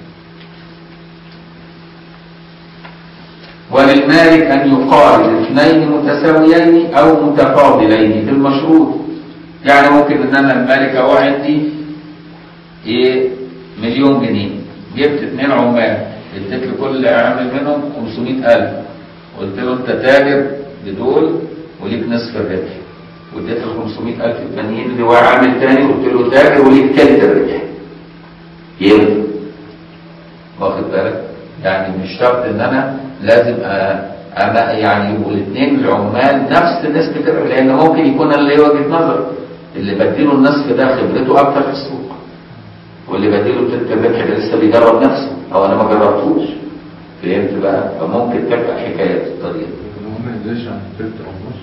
Speaker 1: وللمالك ان يقارن اثنين متساويين او متفاضلين في المشروط يعني ممكن ان انا المالك اهو عندي ايه مليون جنيه جبت اثنين عمال اديت لكل عامل منهم 500000 قلت له انت تاجر بدول وليك نصف الربح واديت ال 500000 التانيين اللي هو عامل تاني قلت له تاجر وليك تلت الربح ينفع واخد بالك يعني مش شرط ان انا لازم أ- أنا يعني يبقوا الاثنين العمال نفس نسبة الربح لان ممكن يكون اللي وجهة نظر اللي بديله النصف ده خبرته اكتر في السوق واللي بديله تلت الربح ده لسه بيجرب نفسه او انا ما جربتوش فهمت بقى فممكن تبقى حكاية بالطريقة دي
Speaker 2: هو ما ينزلش عن تلت او نص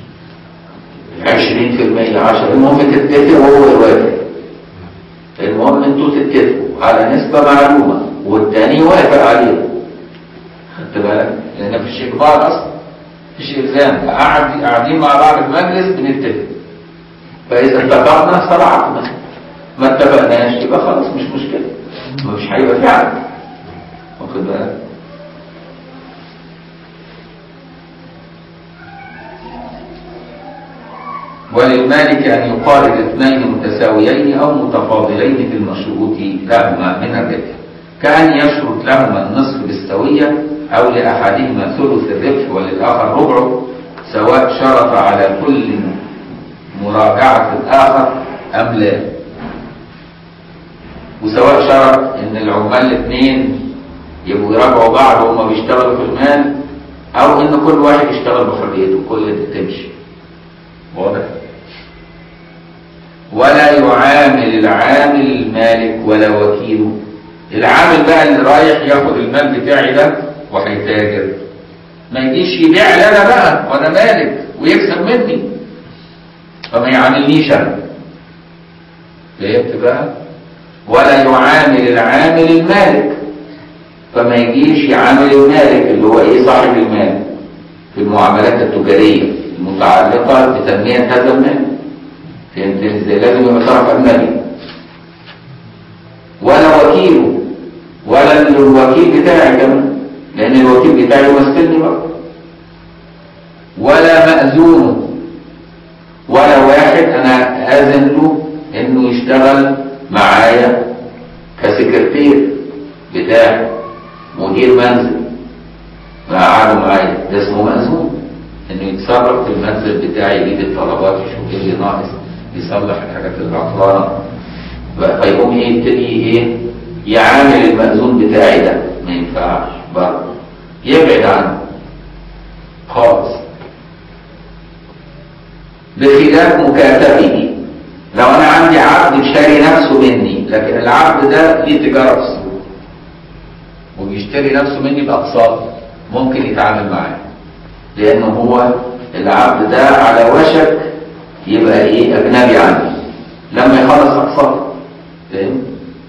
Speaker 1: 20% 10 المهم تتفق وهو يوافق المهم انتوا تتفقوا على نسبة معلومة والتاني يوافق عليها خدت بالك؟ لان مفيش اجبار اصلا مفيش الزام قاعد قاعدين مع بعض في مجلس بنتفق فاذا اتفقنا صرعنا ما اتفقناش يبقى خلاص مش مشكلة مش هيبقى فعل واخد بالك؟ وللمالك أن يقارن اثنين متساويين أو متفاضلين في المشروط لهما من الربح كأن يشرط لهما النصف بالسوية أو لأحدهما ثلث الربح وللآخر ربعه سواء شرط على كل مراجعة الآخر أم لا وسواء شرط إن العمال الاثنين يبقوا يراجعوا بعض وهما بيشتغلوا في المال أو إن كل واحد يشتغل بحريته كل ده تمشي واضح ولا يعامل العامل المالك ولا وكيله العامل بقى اللي رايح ياخد المال بتاعي ده وهيتاجر ما يجيش يبيع لي انا بقى وانا مالك ويكسب مني فما يعاملنيش انا فهمت بقى ولا يعامل العامل المالك فما يجيش يعامل المالك اللي هو ايه صاحب المال في المعاملات التجاريه المتعلقة بتنمية هذا المال فهمت ازاي لازم يبقى طرف أجنبي ولا وكيله ولا الوكيل بتاعي كمان لأن الوكيل بتاعي يمثلني برضه ولا مأذونه ولا واحد أنا آذن له إنه يشتغل معايا كسكرتير بتاعي مدير منزل قعدوا معايا ده اسمه مأذون انه يتصرف في المنزل بتاعي يجيب الطلبات يشوف ايه اللي ناقص يصلح الحاجات اللي عطلانه فيقوم ايه يبتدي ايه يعامل المأذون بتاعي ده ما ينفعش برضه يبعد عنه خالص بخلاف مكاتبه لو انا عندي عبد شاري نفسه مني لكن العبد ده ليه تجاره في السوق وبيشتري نفسه مني باقساط ممكن يتعامل معاه لأنه هو العبد ده على وشك يبقى إيه أجنبي عني لما يخلص أقساطه فاهم؟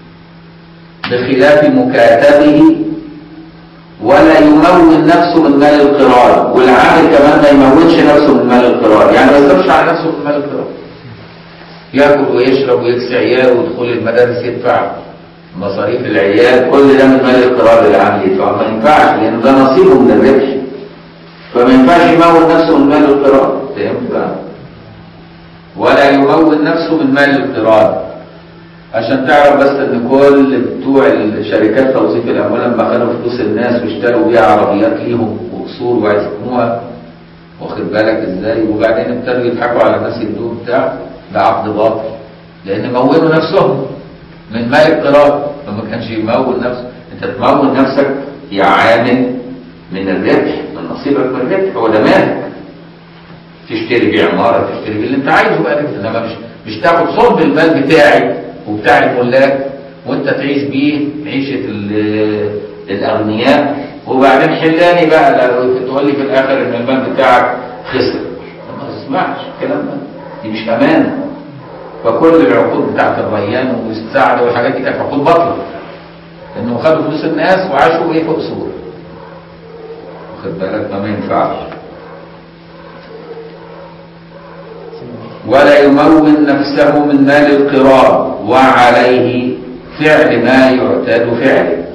Speaker 1: بخلاف مكاتبه ولا يمول نفسه من مال القرار والعامل كمان ما يمولش نفسه من مال القرار يعني ما يصرفش على نفسه من مال القرار ياكل ويشرب ويكسي عياله ويدخل المدارس يدفع مصاريف العيال كل ده من مال القرار اللي العامل يدفع ما ينفعش لان ده نصيبه من الربح فما ينفعش يمول نفسه من مال القرار فهمت بقى ولا يمول نفسه من مال القرار عشان تعرف بس ان كل بتوع الشركات توظيف الاموال لما خدوا فلوس الناس واشتروا بيها عربيات ليهم وقصور وعزموها واخد بالك ازاي وبعدين ابتدوا يضحكوا على الناس يدوهم بتاع ده عقد باطل لان مولوا نفسهم من مال القرار فما كانش يمول نفسه انت تمول نفسك يا عامل من الربح من نصيبك من الربح هو ده مالك تشتري بيه عماره تشتري بيه اللي انت عايزه بقى كده انما مش مش تاخد صلب المال بتاعي وبتاع الملاك وانت تعيش بيه عيشه ال- الاغنياء وبعدين حلاني بقى لو تقول لي في الاخر ان المال بتاعك خسر ما تسمعش الكلام ده دي مش امانه فكل العقود بتاعت الريان والسعد والحاجات دي كانت عقود باطله انه خدوا فلوس الناس وعاشوا ايه في قصور واخد بالك ما ينفعش ولا يمون نفسه من مال القرار وعليه فعل ما يعتاد فعله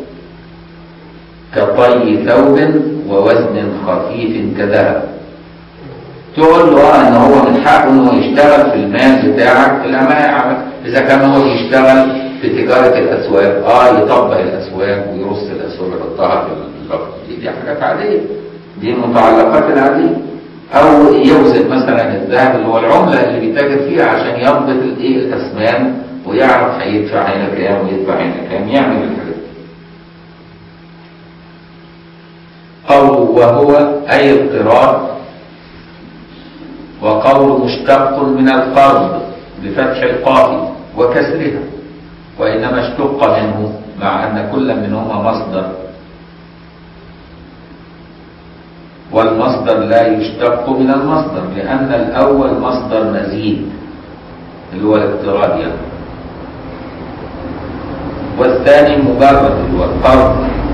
Speaker 1: كطي ثوب ووزن خفيف كذهب تقول له اه ان هو من حقه انه يشتغل في المال بتاعك في الامانه اذا كان هو بيشتغل في تجاره الاسواق اه يطبق الاسواق ويرص الاسواق يحطها في اللفظ دي, دي حاجات عاديه دي المتعلقات العاديه او يوزن مثلا الذهب اللي هو العمله اللي بيتاجر فيها عشان يضبط الايه الاسمان ويعرف هيدفع هنا كام ويدفع هنا كام يعمل الحاجات دي. قوله وهو أي اضطرار وقول مشتق من القرض بفتح القاف وكسرها وإنما اشتق منه مع أن كل منهما مصدر والمصدر لا يشتق من المصدر لأن الأول مصدر مزيد اللي هو الاقتراض يعني والثاني مجرد اللي هو القرض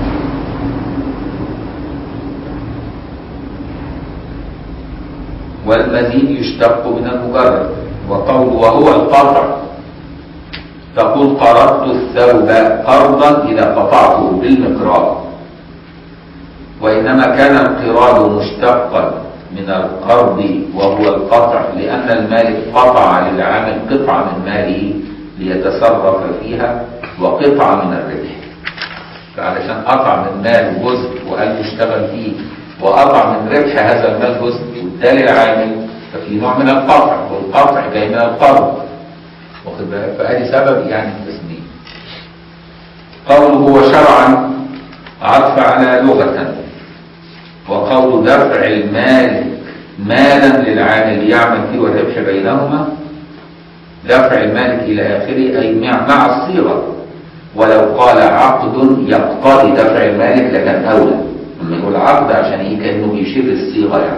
Speaker 1: والمزيد يشتق من المجرد وقول وهو القطع تقول قرضت الثوب قرضا إذا قطعته بالمقراض وإنما كان القراض مشتقا من القرض وهو القطع لأن المالك قطع للعامل قطعة من ماله ليتصرف فيها وقطعة من الربح فعلشان قطع من مال جزء وقال له اشتغل فيه وقطع من ربح هذا المال جزء واداه للعامل ففي نوع من القطع والقطع جاي من القرض واخد بالك فادي سبب يعني التسميه قوله هو شرعا عطف على لغة وقول دفع المال مالا للعامل يعمل فيه والربح بينهما دفع المالك إلى آخره أي مع مع الصيغة ولو قال عقد يقتضي دفع المالك لكان أولى لما يقول عقد عشان إيه كأنه بيشير للصيغة يعني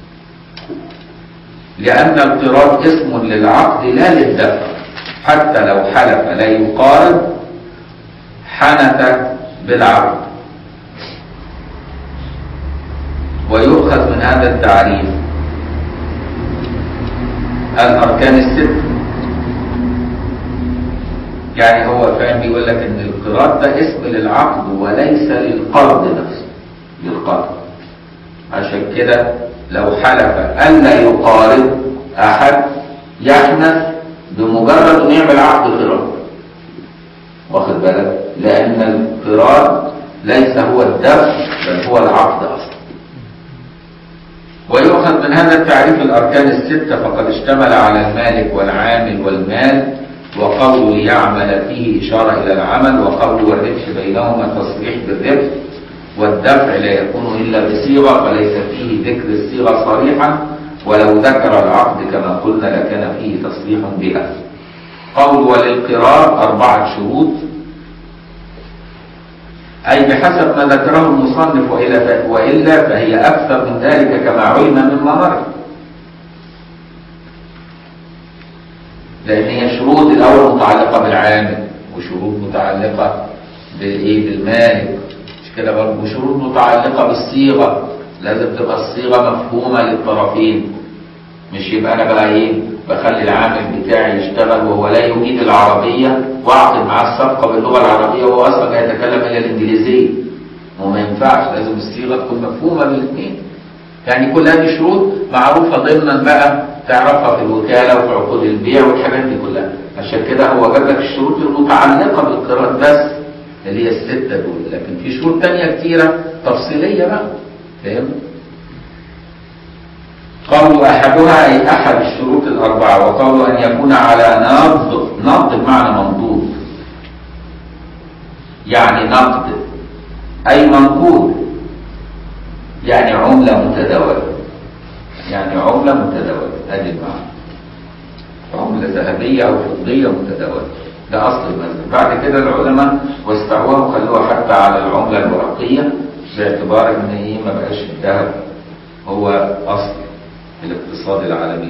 Speaker 1: لأن القراض اسم للعقد لا للدفع حتى لو حلف لا يقارب حنث بالعقد ويؤخذ من هذا التعريف الأركان الست يعني هو فاهم بيقول لك ان القراض ده اسم للعقد وليس للقرض نفسه للقرض عشان كده لو حلف ألا يقارض أحد يحنث بمجرد أن يعمل عقد قراض واخد بالك لأن القراض ليس هو الدفع بل هو العقد أصلا ويؤخذ من هذا التعريف الأركان الستة فقد اشتمل على المالك والعامل والمال وقول ليعمل فيه إشارة إلى العمل وقول والربح بينهما تصريح بالربح والدفع لا يكون إلا بصيغة فليس فيه ذكر الصيغة صريحا ولو ذكر العقد كما قلنا لكان فيه تصريح بها قول وللقرار أربعة شروط أي بحسب ما ذكره المصنف وإلا, وإلا فهي أكثر من ذلك كما علم مما مر لأن هي شروط الأول متعلقة بالعامل وشروط متعلقة بالإيه بالمالك مش كده برضه وشروط متعلقة بالصيغة لازم تبقى الصيغة مفهومة للطرفين مش يبقى أنا بقى إيه بخلي العامل بتاعي يشتغل وهو لا يجيد العربية واعقد معاه الصفقة باللغة العربية وهو أصلا لا يتكلم إلا الإنجليزية وما ينفعش لازم الصيغة تكون مفهومة بالاثنين يعني كل هذه شروط معروفة ضمنا بقى تعرفها في الوكالة وفي عقود البيع والحاجات دي كلها عشان كده هو جاب لك الشروط المتعلقة بالقراءات بس اللي هي الستة دول لكن في شروط تانية كتيرة تفصيلية بقى فاهم؟ قول أحدها أي أحد الشروط الأربعة وقول أن يكون على نقد نقد بمعنى منقود يعني نقد أي منقود يعني عملة متداولة يعني عملة متداولة هذه المعنى عملة ذهبية أو فضية متداولة ده أصل المذهب بعد كده العلماء واستعواه خلوها حتى على العملة الورقية باعتبار إن إيه ما بقاش الذهب هو أصل الاقتصاد العالمي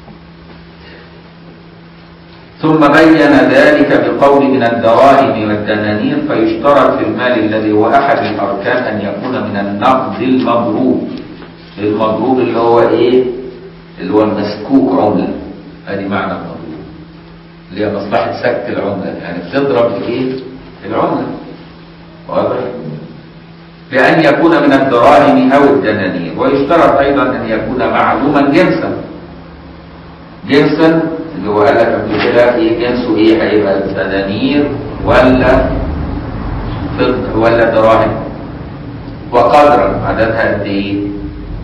Speaker 1: ثم بين ذلك بقول من الدراهم والدنانير فيشترط في المال الذي هو أحد الأركان أن يكون من النقد المضروب المضروب اللي هو إيه اللي هو المسكوك عملة هذه معنى المضروب اللي هي مصلحة سك العملة يعني بتضرب إيه العملة واضح بأن يكون من الدراهم أو الدنانير ويشترط أيضا أن يكون معلوما جنسا جنسا اللي هو قال لك قبل كده إيه جنسه إيه هيبقى دنانير ولا فضة ولا دراهم وقدرا عددها قد إيه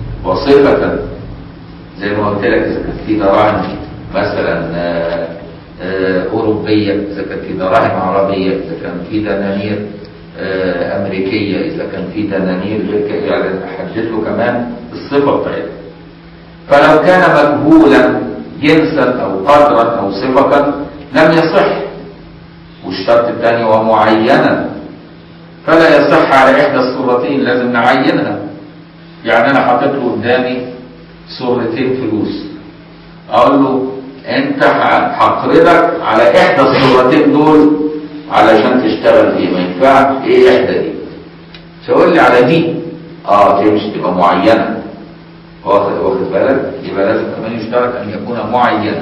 Speaker 1: وصفة زي ما قلت لك إذا كان في دراهم مثلا آه، أوروبية إذا كان في دراهم عربية إذا كان في دنانير آه، أمريكية إذا كان في دنانير غير كده، يعني أحدد له كمان الصفة بتاعتها فلو كان مجهولا جنسا أو قدرا أو صفة لم يصح والشرط الثاني ومعينا فلا يصح على إحدى الصورتين لازم نعينها يعني أنا حاطط له قدامي صورتين فلوس أقول له أنت ه- هقرضك على إحدى الصورتين دول علشان تشتغل فيه ما ينفعش إيه إحدى دي تقول لي على دي اه دي مش تبقى معينة واخد واخد بالك يبقى لازم كمان يشترط ان يكون معينا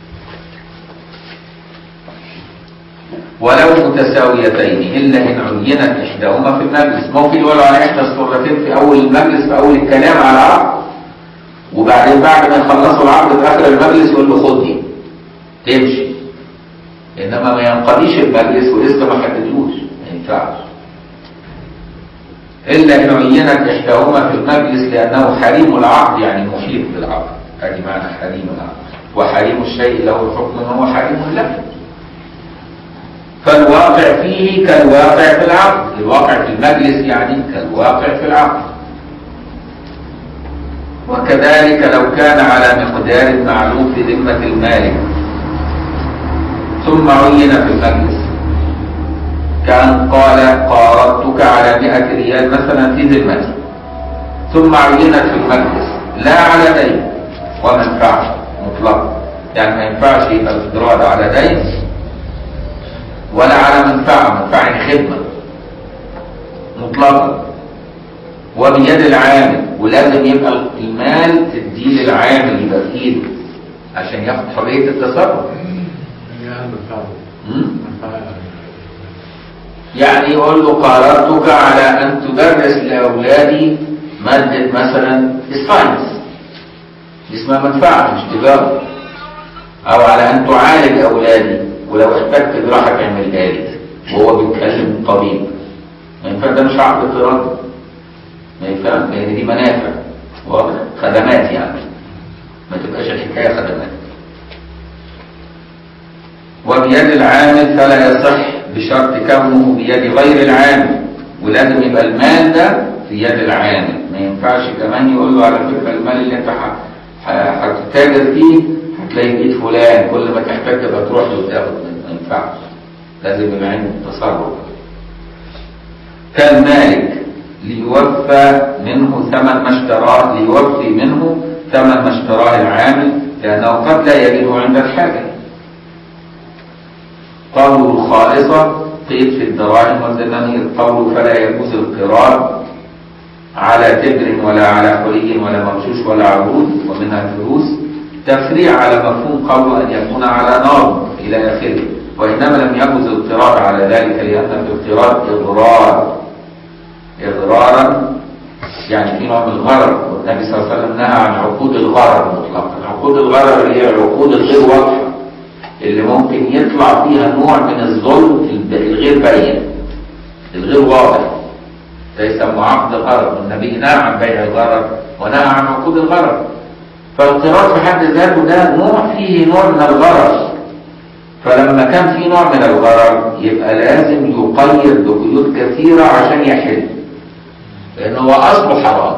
Speaker 1: ولو متساويتين الا ان عينت احداهما في المجلس ممكن يقولوا على احدى الصورتين في اول المجلس في اول الكلام على العقد وبعدين بعد ما يخلصوا العقد في اخر المجلس يقول له خد دي تمشي انما ما ينقضيش المجلس ولسه ما حددوش ما ينفعش إلا إن عينت إحداهما في المجلس لأنه حريم العقد يعني محيط بالعقد هذه معنى حريم العقد وحريم الشيء له حكم هو حريم له فالواقع فيه كالواقع في العقد الواقع في المجلس يعني كالواقع في العقد وكذلك لو كان على مقدار معلوم في ذمة المالك ثم عين في المجلس كان قال قارضتك على مئة ريال مثلا في ذمتي ثم عينت في المجلس لا على دين ومنفعة مطلقة يعني ما ينفعش يبقى الاقتراض على دين ولا على منفعة منفعة يعني خدمة مطلقة وبيد العامل ولازم يبقى المال تديه للعامل يبقى في ايده عشان ياخد حرية التصرف
Speaker 2: يعني منفعة
Speaker 1: م?
Speaker 2: منفعة
Speaker 1: يعني يقول له قررتك على أن تدرس لأولادي مادة مثلا الساينس دي اسمها منفعة مش تجارة أو على أن تعالج أولادي ولو احتجت جراحة تعملها لي وهو بيتكلم طبيب ما ينفع ده مش عقد اقتراضي ما ينفع لأن دي منافع واضح خدمات يعني ما تبقاش الحكاية خدمات وبيد العامل فلا يصح بشرط كونه بيد غير العامل ولازم يبقى المال ده في يد العامل ما ينفعش كمان يقول له على فكره المال اللي انت ح- ح- هتتاجر فيه هتلاقيه في ايد فلان كل ما تحتاج تبقى تروح له وتاخد منه ما ينفعش لازم يبقى عنده تصرف كالمالك ليوفى منه ثمن ما اشتراه ليوفي منه ثمن ما اشتراه العامل لأنه قد لا يجده عند الحاجة قوله الخالصة قيد في الدراهم والدنانير قوله فلا يجوز القرار على تبر ولا على حلي ولا مغشوش ولا عروض ومنها الفلوس تفريع على مفهوم قوله أن يكون على نار إلى آخره وإنما لم يجوز القرار على ذلك لأن في القرار إضرار إضرارا يعني في نوع من الغرر والنبي صلى الله عليه وسلم نهى عن عقود الغرر مطلقا عقود الغرر اللي هي العقود الغير واضحة اللي ممكن يطلع فيها نوع من الظلم الب- الغير بين الغير واضح ده يسمى عقد غرر والنبي نهى عن بيع الغرر ونهى عن عقود الغرر فالقرار في حد ذاته ده نوع فيه نوع من الغرر فلما كان في نوع من الغرر يبقى لازم يقيد بقيود كثيرة عشان يحل لأنه هو أصله حرام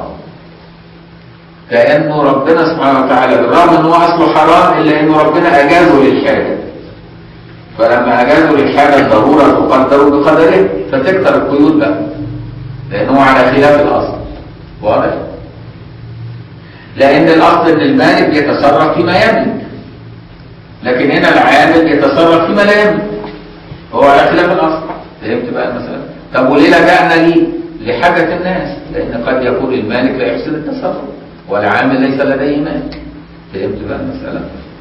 Speaker 1: كأنه ربنا سبحانه وتعالى بالرغم أنه أصله حرام إلا أنه ربنا أجازه للحاجة فلما أجازه للحاجة الضرورة تقدر بقدره فتكتر القيود بقى لأنه على خلاف الأصل واضح؟ لأن الأصل أن المالك يتصرف فيما يملك لكن هنا العامل يتصرف فيما لا يملك هو على خلاف الأصل فهمت بقى المسألة؟ طب وليه لجأنا ليه؟ لحاجة الناس لأن قد يكون المالك لا يحسن التصرف والعامل ليس لديه مال فهمت بقى المسألة؟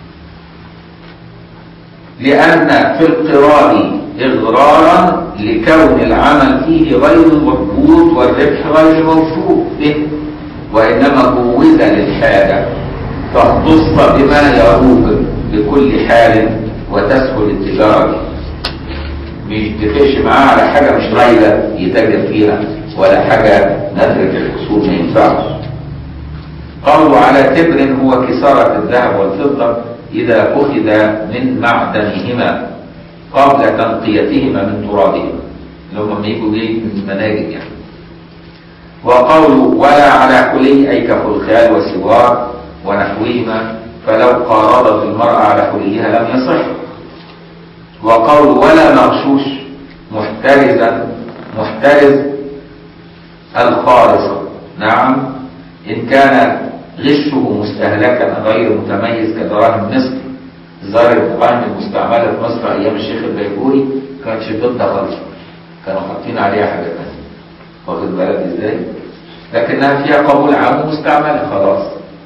Speaker 1: لأن في القرار إغرارا لكون العمل فيه غير مضبوط والربح غير موثوق به وإنما جوز للحاجة فاختص بما يروق لكل حال وتسهل التجارة مش يتفقش معاه على حاجة مش رايلة يتاجر فيها ولا حاجة نترك الحصول ما ينفعش قوله على تبر هو كسارة الذهب والفضة إذا أخذ من معدنهما قبل تنقيتهما من ترابهما اللي هم لما يجوا جاي من المناجم يعني وقول ولا على حلي أي كفلخال وسوار ونحوهما فلو قارضت المرأة على حليها لم يصح وقول ولا مغشوش محترزا محترز الخالصة نعم إن كان غشه مستهلكا غير متميز كدراهم مصر زار الدراهم المستعملة في مصر أيام الشيخ البيجوري كانتش ضد خالص كانوا حاطين عليها حاجة تانية واخد بالك ازاي؟ لكنها فيها قبول عام ومستعملة خلاص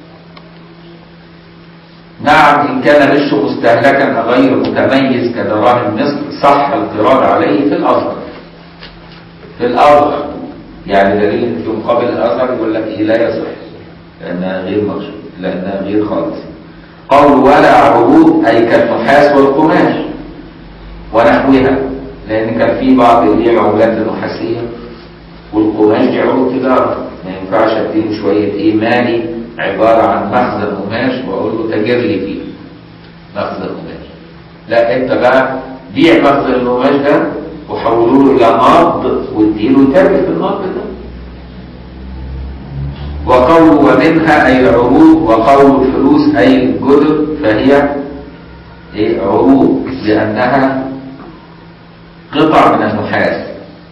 Speaker 1: نعم إن كان غشه مستهلكا غير متميز كدراهم مصر صح القرار عليه في الأصغر في الأصغر يعني دليل إن في مقابل الأصغر يقول لك إيه لا يصح لأنها غير مقصود لأنها غير خالص قول ولا عروض أي كالنحاس والقماش ونحوها لأن كان في بعض اللي هي عملات النحاسية والقماش دي عروض تجارة ما ينفعش اديله شوية ايه مالي عبارة عن مخزن قماش واقول له تاجر لي فيه مخزن قماش لا انت بقى بيع مخزن القماش ده وحولوا له الى نقد واديله يتاجر في النقد ده وقول ومنها اي العروض وقول الفلوس اي الجدر فهي ايه عروض لانها قطع من النحاس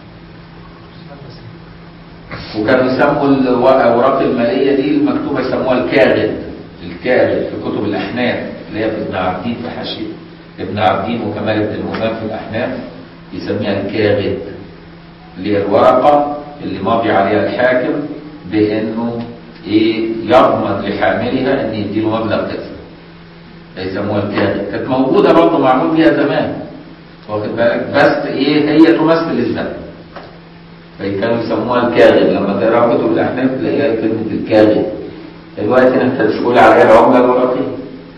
Speaker 1: وكانوا يسموا الاوراق الماليه دي المكتوبه يسموها الكاغد الكاغد في كتب الاحناف اللي هي في ابن عابدين في حاشيه ابن عابدين وكمال ابن الامام في الاحناف يسميها الكاغد اللي هي الورقه اللي ماضي عليها الحاكم بانه ايه يضمن لحاملها ان يديله مبلغ كذا يسموها الكاغد كانت موجوده برضه معمول بيها زمان واخد بالك بس ايه هي تمثل الذهب فكانوا يسموها الكاغد لما تقرا كتب الاحناف تلاقيها كلمه الكاغد دلوقتي انت مش تقول عليها العمله الورقيه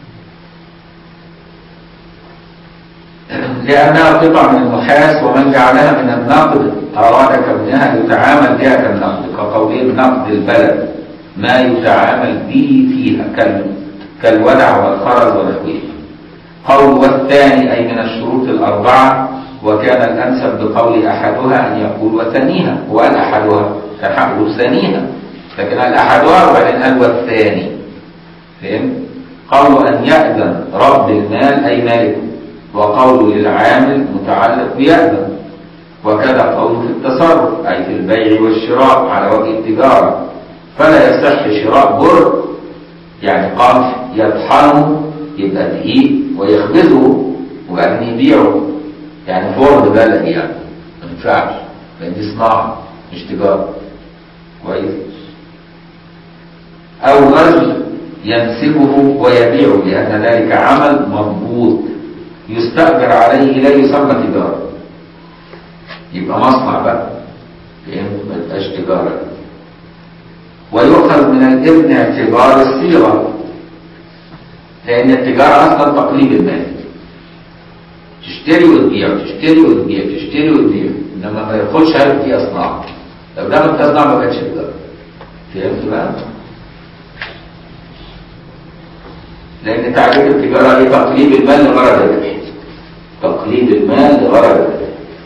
Speaker 1: لأنها قطع من النحاس ومن جعلها من النقد أراد كونها يتعامل بها كالنقد كقوله نقد البلد ما يتعامل به فيها كال كالودع والخرز ونحوه قول والثاني أي من الشروط الأربعة وكان الأنسب بقول أحدها أن يقول وثانيها وقال أحدها كان حقه ثانيها لكن قال أحدها وبعدين قال والثاني فهمت؟ قول أن يأذن رب المال أي مالكه وقول للعامل متعلق بيأذن وكذا قوله في التصرف أي في البيع والشراء على وجه التجارة فلا يصح شراء بر يعني قمح يطحنه يبقى دقيق ويخبزه وبعدين يبيعه يعني فرن بلدي يعني ما ينفعش لان دي صناعه مش تجاره كويس او غزل ينسبه ويبيعه لان ذلك عمل مضبوط يستأجر عليه لا يسمى تجاره يبقى مصنع بقى فهمت ما تبقاش تجاره ويؤخذ من الابن اعتبار الصيغه لان التجاره اصلا تقليد المال تشتري وتبيع تشتري وتبيع تشتري وتبيع انما ما ياخدش عارف دي اصناع لو ده ما تصنع ما كانتش تجاره فهمت بقى؟ لان تعريف التجاره هي تقليد المال لغرض الربح تقليد المال لغرض الربح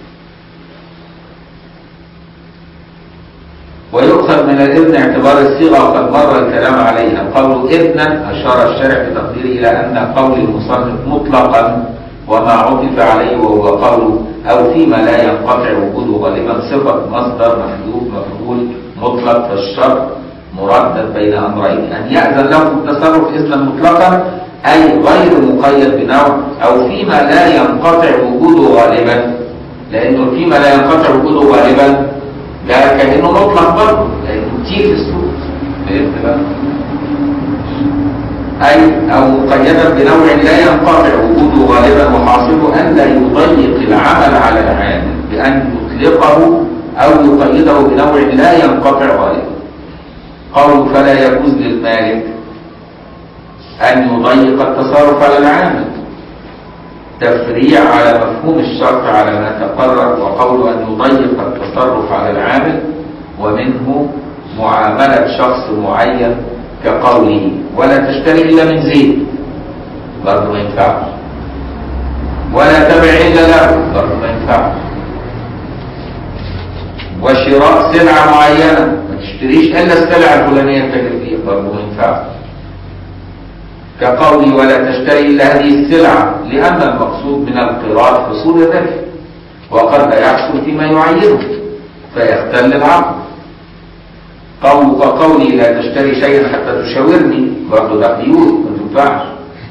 Speaker 1: ويؤخذ من الابن اعتبار الصيغه وقد مر الكلام عليها قول ابنا اشار الشارع بتقديره الى ان قول المصنف مطلقا وما عطف عليه وهو قول أو فيما لا ينقطع وجوده غالبا صفة مصدر محذوف مفعول مطلق فالشرط مردد بين أمرين أن يأذن له في التصرف إذنا مطلقا أي غير مقيد بنوع أو فيما لا ينقطع وجوده غالبا لأنه فيما لا ينقطع وجوده غالبا ده كأنه مطلق برضه لأنه كتير في السوق فهمت بقى؟ أي أو مقيدا بنوع لا ينقطع وجوده غالبا وحاصله أن لا يضيق العمل على العامل بأن يطلقه أو يقيده بنوع لا ينقطع غالبا قول فلا يجوز للمالك أن يضيق التصرف على العامل تفريع على مفهوم الشرط على ما تقرر وقول أن يضيق التصرف على العامل ومنه معاملة شخص معين كقوله ولا تشتري إلا من زيت برضه ما ينفعش ولا تبع إلا له برضه ما ينفعش وشراء سلعة معينة ما تشتريش إلا السلعة الفلانية التاجر فيها برضه ما ينفعش كقولي ولا تشتري إلا هذه السلعة لأن المقصود من القراء حصول الربح وقد لا يحصل فيما يعينه فيختل العقد قول وقولي لا تشتري شيئا حتى تشاورني برضه ده قيود ما تنفعش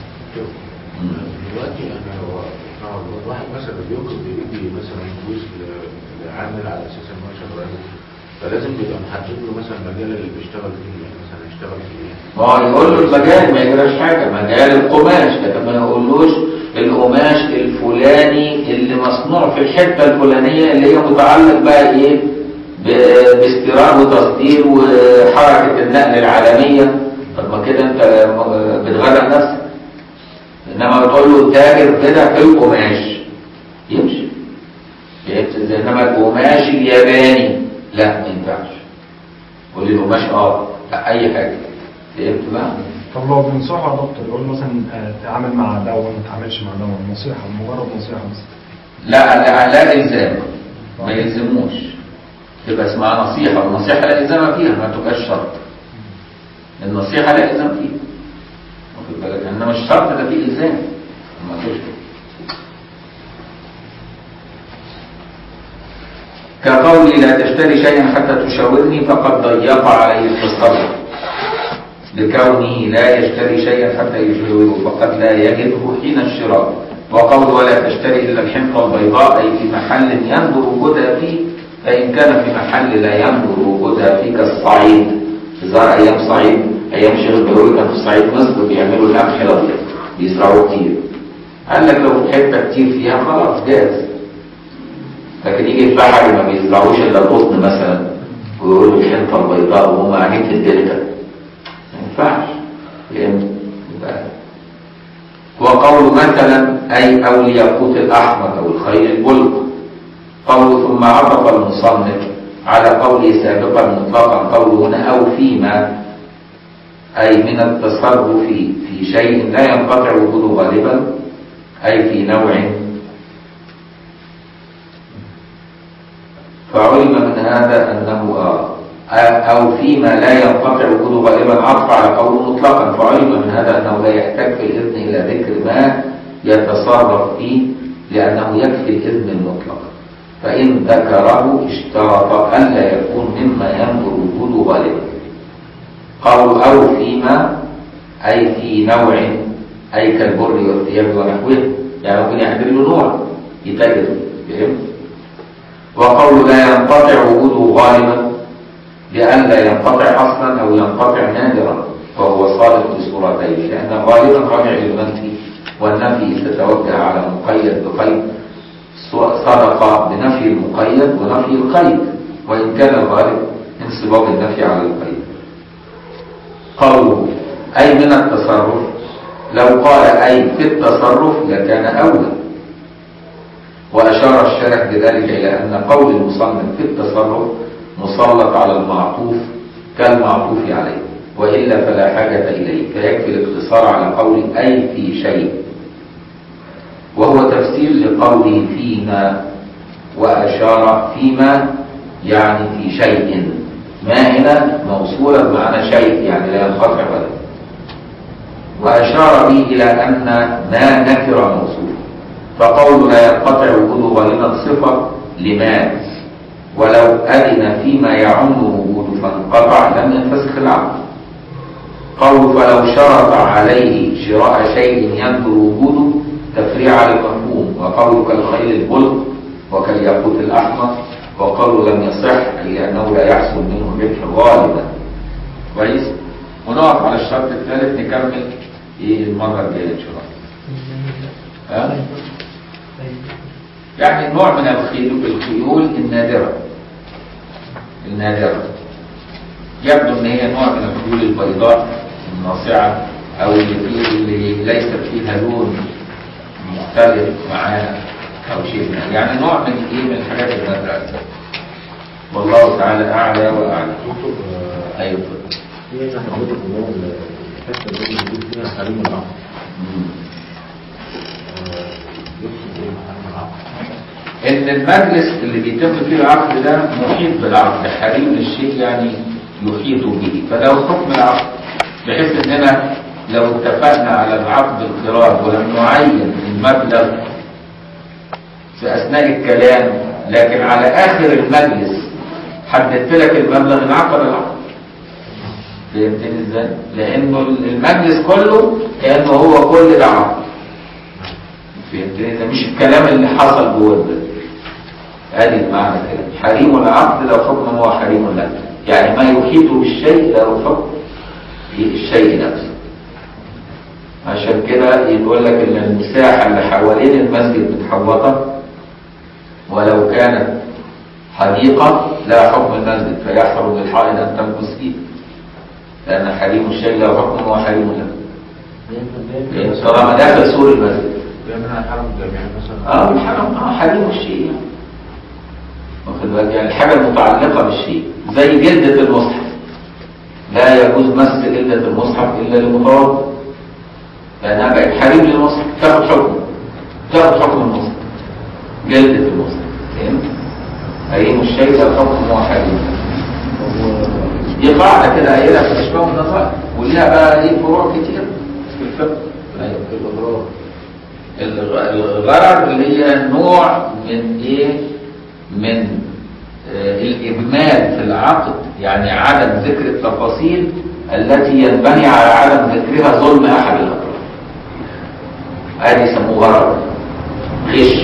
Speaker 2: دلوقتي انا هو هو الواحد مثلا بيوقف بيدي مثلا فلوس ل- لعامل على اساس ان هو شغال فلازم بيبقى محدد له مثلا المجال اللي بيشتغل فيه يعني مثلا يشتغل في ايه
Speaker 1: ما هو يقول له المجال ما يجراش حاجة مجال القماش لكن ما يقولوش القماش الفلاني اللي مصنوع في الحتة الفلانية اللي هي متعلق بقى ايه ب- باستيراد وتصدير وحركة النقل العالمية طب ما كده انت بتغرق نفسك انما تقول له تاجر كده في القماش يمشي فهمت ازاي انما القماش الياباني لا ما ينفعش قول لي القماش اه لا اي حاجه فهمت بقى
Speaker 3: طب لو بنصحه يا دكتور يقول مثلا آه، تعامل مع ده وما تتعاملش مع ده نصيحة مجرد نصيحة بس
Speaker 1: لا لا لا الزام ما يلزموش تبقى اسمها نصيحه والنصيحه لا الزام فيها ما تبقاش شرط النصيحه لا الزام فيها واخد بالك انما الشرط ده فيه الزام ما فيش كقولي لا تشتري شيئا حتى تشاورني فقد ضيق عليه التصرف لكونه لا يشتري شيئا حتى يشاوره فقد لا يجده حين الشراء وقول ولا تشتري الا الحنطه البيضاء اي في محل ينظر وجودها فيه فان كان في محل لا ينظر وجودها فيه كالصعيد زرع ايام صعيد ايام شيخ البيروي كان في الصعيد مصر بيعملوا القمح الابيض بيزرعوه كتير قال لك لو في حته كتير فيها خلاص جاز لكن يجي في بحري ما بيزرعوش الا الغصن مثلا ويقولوا الحنطه البيضاء وهم قاعدين في الدلتا ما ينفعش فهمت؟ يبقى وقول مثلا اي او الياقوت الاحمر او الخيل البلق قول ثم عطف المصنف على قوله سابقا مطلقا قوله هنا او فيما اي من التصرف في شيء لا ينقطع وجوده غالبا اي في نوع فعلم من هذا أنه آه أو فيما لا ينقطع وجوده غالبا عطف على قوله مطلقا فعلم من هذا أنه لا يحتاج في الإذن إلى ذكر ما يتصرف فيه لأنه يكفي الإذن المطلق فإن ذكره اشترط ألا يكون مما ينظر وجوده غالبا قالوا أو فيما أي في نوع أي كالبر والثياب ونحوه يعني ممكن يحضر له نوع يتاجر فهمت؟ وقول لا ينقطع وجوده غالبا لئلا ينقطع اصلا او ينقطع نادرا فهو صادق بصورتين لان غالبا راجع للمنفي والنفي تتوجه على مقيد بقيد صدق بنفي المقيد ونفي القيد وان كان الغالب انصباب النفي على القيد قوله اي من التصرف لو قال اي في التصرف لكان اولى وأشار الشارح بذلك إلى أن قول المصنف في التصرف مسلط على المعطوف كالمعطوف عليه وإلا فلا حاجة إليه فيكفي الاقتصار على قول أي في شيء وهو تفسير لقوله فيما وأشار فيما يعني في شيء ما هنا موصولة بمعنى شيء يعني لا ينقطع ولا وأشار به إلى أن ما نكر موصوف فقول لا ينقطع وجوده غالبا صفة لما ولو أذن فيما يعم وجوده فانقطع لم ينفسخ العقد قول فلو شرط عليه شراء شيء ينظر وجوده تفريع للمفهوم وقول كالخيل البلق وكالياقوت الأحمر وقالوا لم يصح أي لأنه لا يحصل منه الربح غالبا كويس ونقف على الشرط الثالث نكمل ايه المرة الجاية إن شاء الله ها؟ يعني نوع من الخيول الخيول النادرة النادرة يبدو ان هي نوع من الخيول البيضاء الناصعة او اللي, فيه اللي ليست فيها لون مختلف معاها او شيء من هذا. يعني نوع من ايه من الحاجات النادرة والله تعالى اعلى واعلم
Speaker 2: دكتور آه،
Speaker 1: ايوه
Speaker 2: في هنا حضرتك اللي هو الحته اللي موجود فيها حريم العقل
Speaker 1: مم. ان المجلس اللي بيتم فيه العقد ده محيط بالعقد حريم للشيء يعني يحيط به فلو حكم العقد بحيث اننا لو اتفقنا على العقد القرار ولم نعين المبلغ في اثناء الكلام لكن على اخر المجلس حددت لك المبلغ انعقد العقد فهمتني ازاي؟ لانه المجلس كله كانه هو كل ده عقد فهمتني ده مش الكلام اللي حصل جوه ده ادي المعنى كده حريم العقد لو حكم هو حريم له يعني ما يحيط بالشيء له حكم في الشيء نفسه عشان كده يقول لك ان المساحه اللي حوالين المسجد متحوطه ولو كانت حديقه لا حكم المسجد فيحرم للحائط ان تمكث فيه لان حريم الشيء له حكم هو حريم له لأن طالما داخل سور المسجد
Speaker 2: بيعملها حرم جامعي مثلا
Speaker 1: اه الحرم اه حريم الشيء يعني. واخد بالك يعني الحاجه المتعلقه بالشيء زي جلده المصحف لا يجوز مس جلده المصحف الا لمتوضئ لانها بقت حريم للمصحف تاخد حكم تاخد حكم المصحف جلده المصحف فهمت؟ حريم الشيء لا حكم هو حريم دي قاعده كده قايلها في اشباه النظائر وليها بقى ايه فروع كتير في الفقه أيوة.
Speaker 2: الاضرار
Speaker 1: الغ- الغرر اللي هي نوع من ايه من آه الاجمال في العقد يعني عدم ذكر التفاصيل التي ينبني على عدم ذكرها ظلم احد الاطراف هذه يسموه غرر غش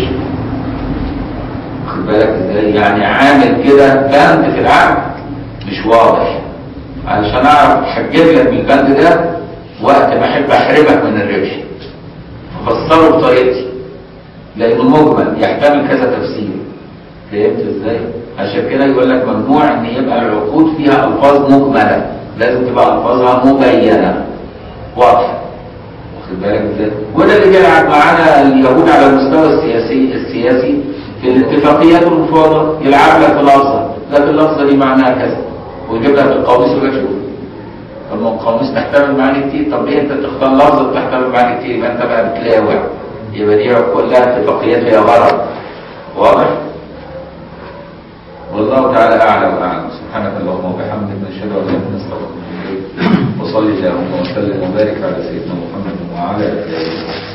Speaker 1: واخد بالك ازاي يعني عامل كده بند في العقد مش واضح علشان اعرف احجب لك من البند ده وقت ما احب احرمك من الربح فسره بطريقتي لانه مجمل يحتمل كذا تفسير فهمت ازاي عشان كده يقول لك ممنوع ان يبقى العقود فيها الفاظ مجمله لازم تبقى الفاظها مبينه واضحه واخد بالك ازاي وده اللي بيلعب معانا اليهود على المستوى السياسي السياسي في الاتفاقيات والمفاوضات يلعب لك في لفظه لا في اللفظه دي معناها كذا ويجيب لك القاموس ويقول لك شوف طب ما القاموس تحتمل معاني كتير طب ليه انت تختار لفظه تحتمل معاني كتير يبقى انت بقى بتلاوع يبقى دي كلها اتفاقيات هي غرض واضح والله تعالى اعلى واعلم سبحانك اللهم وبحمدك نشهد ان لا اله الا انت نستغفرك ونتوب اليك وصلي اللهم وسلم وبارك على سيدنا محمد وعلى اله وصحبه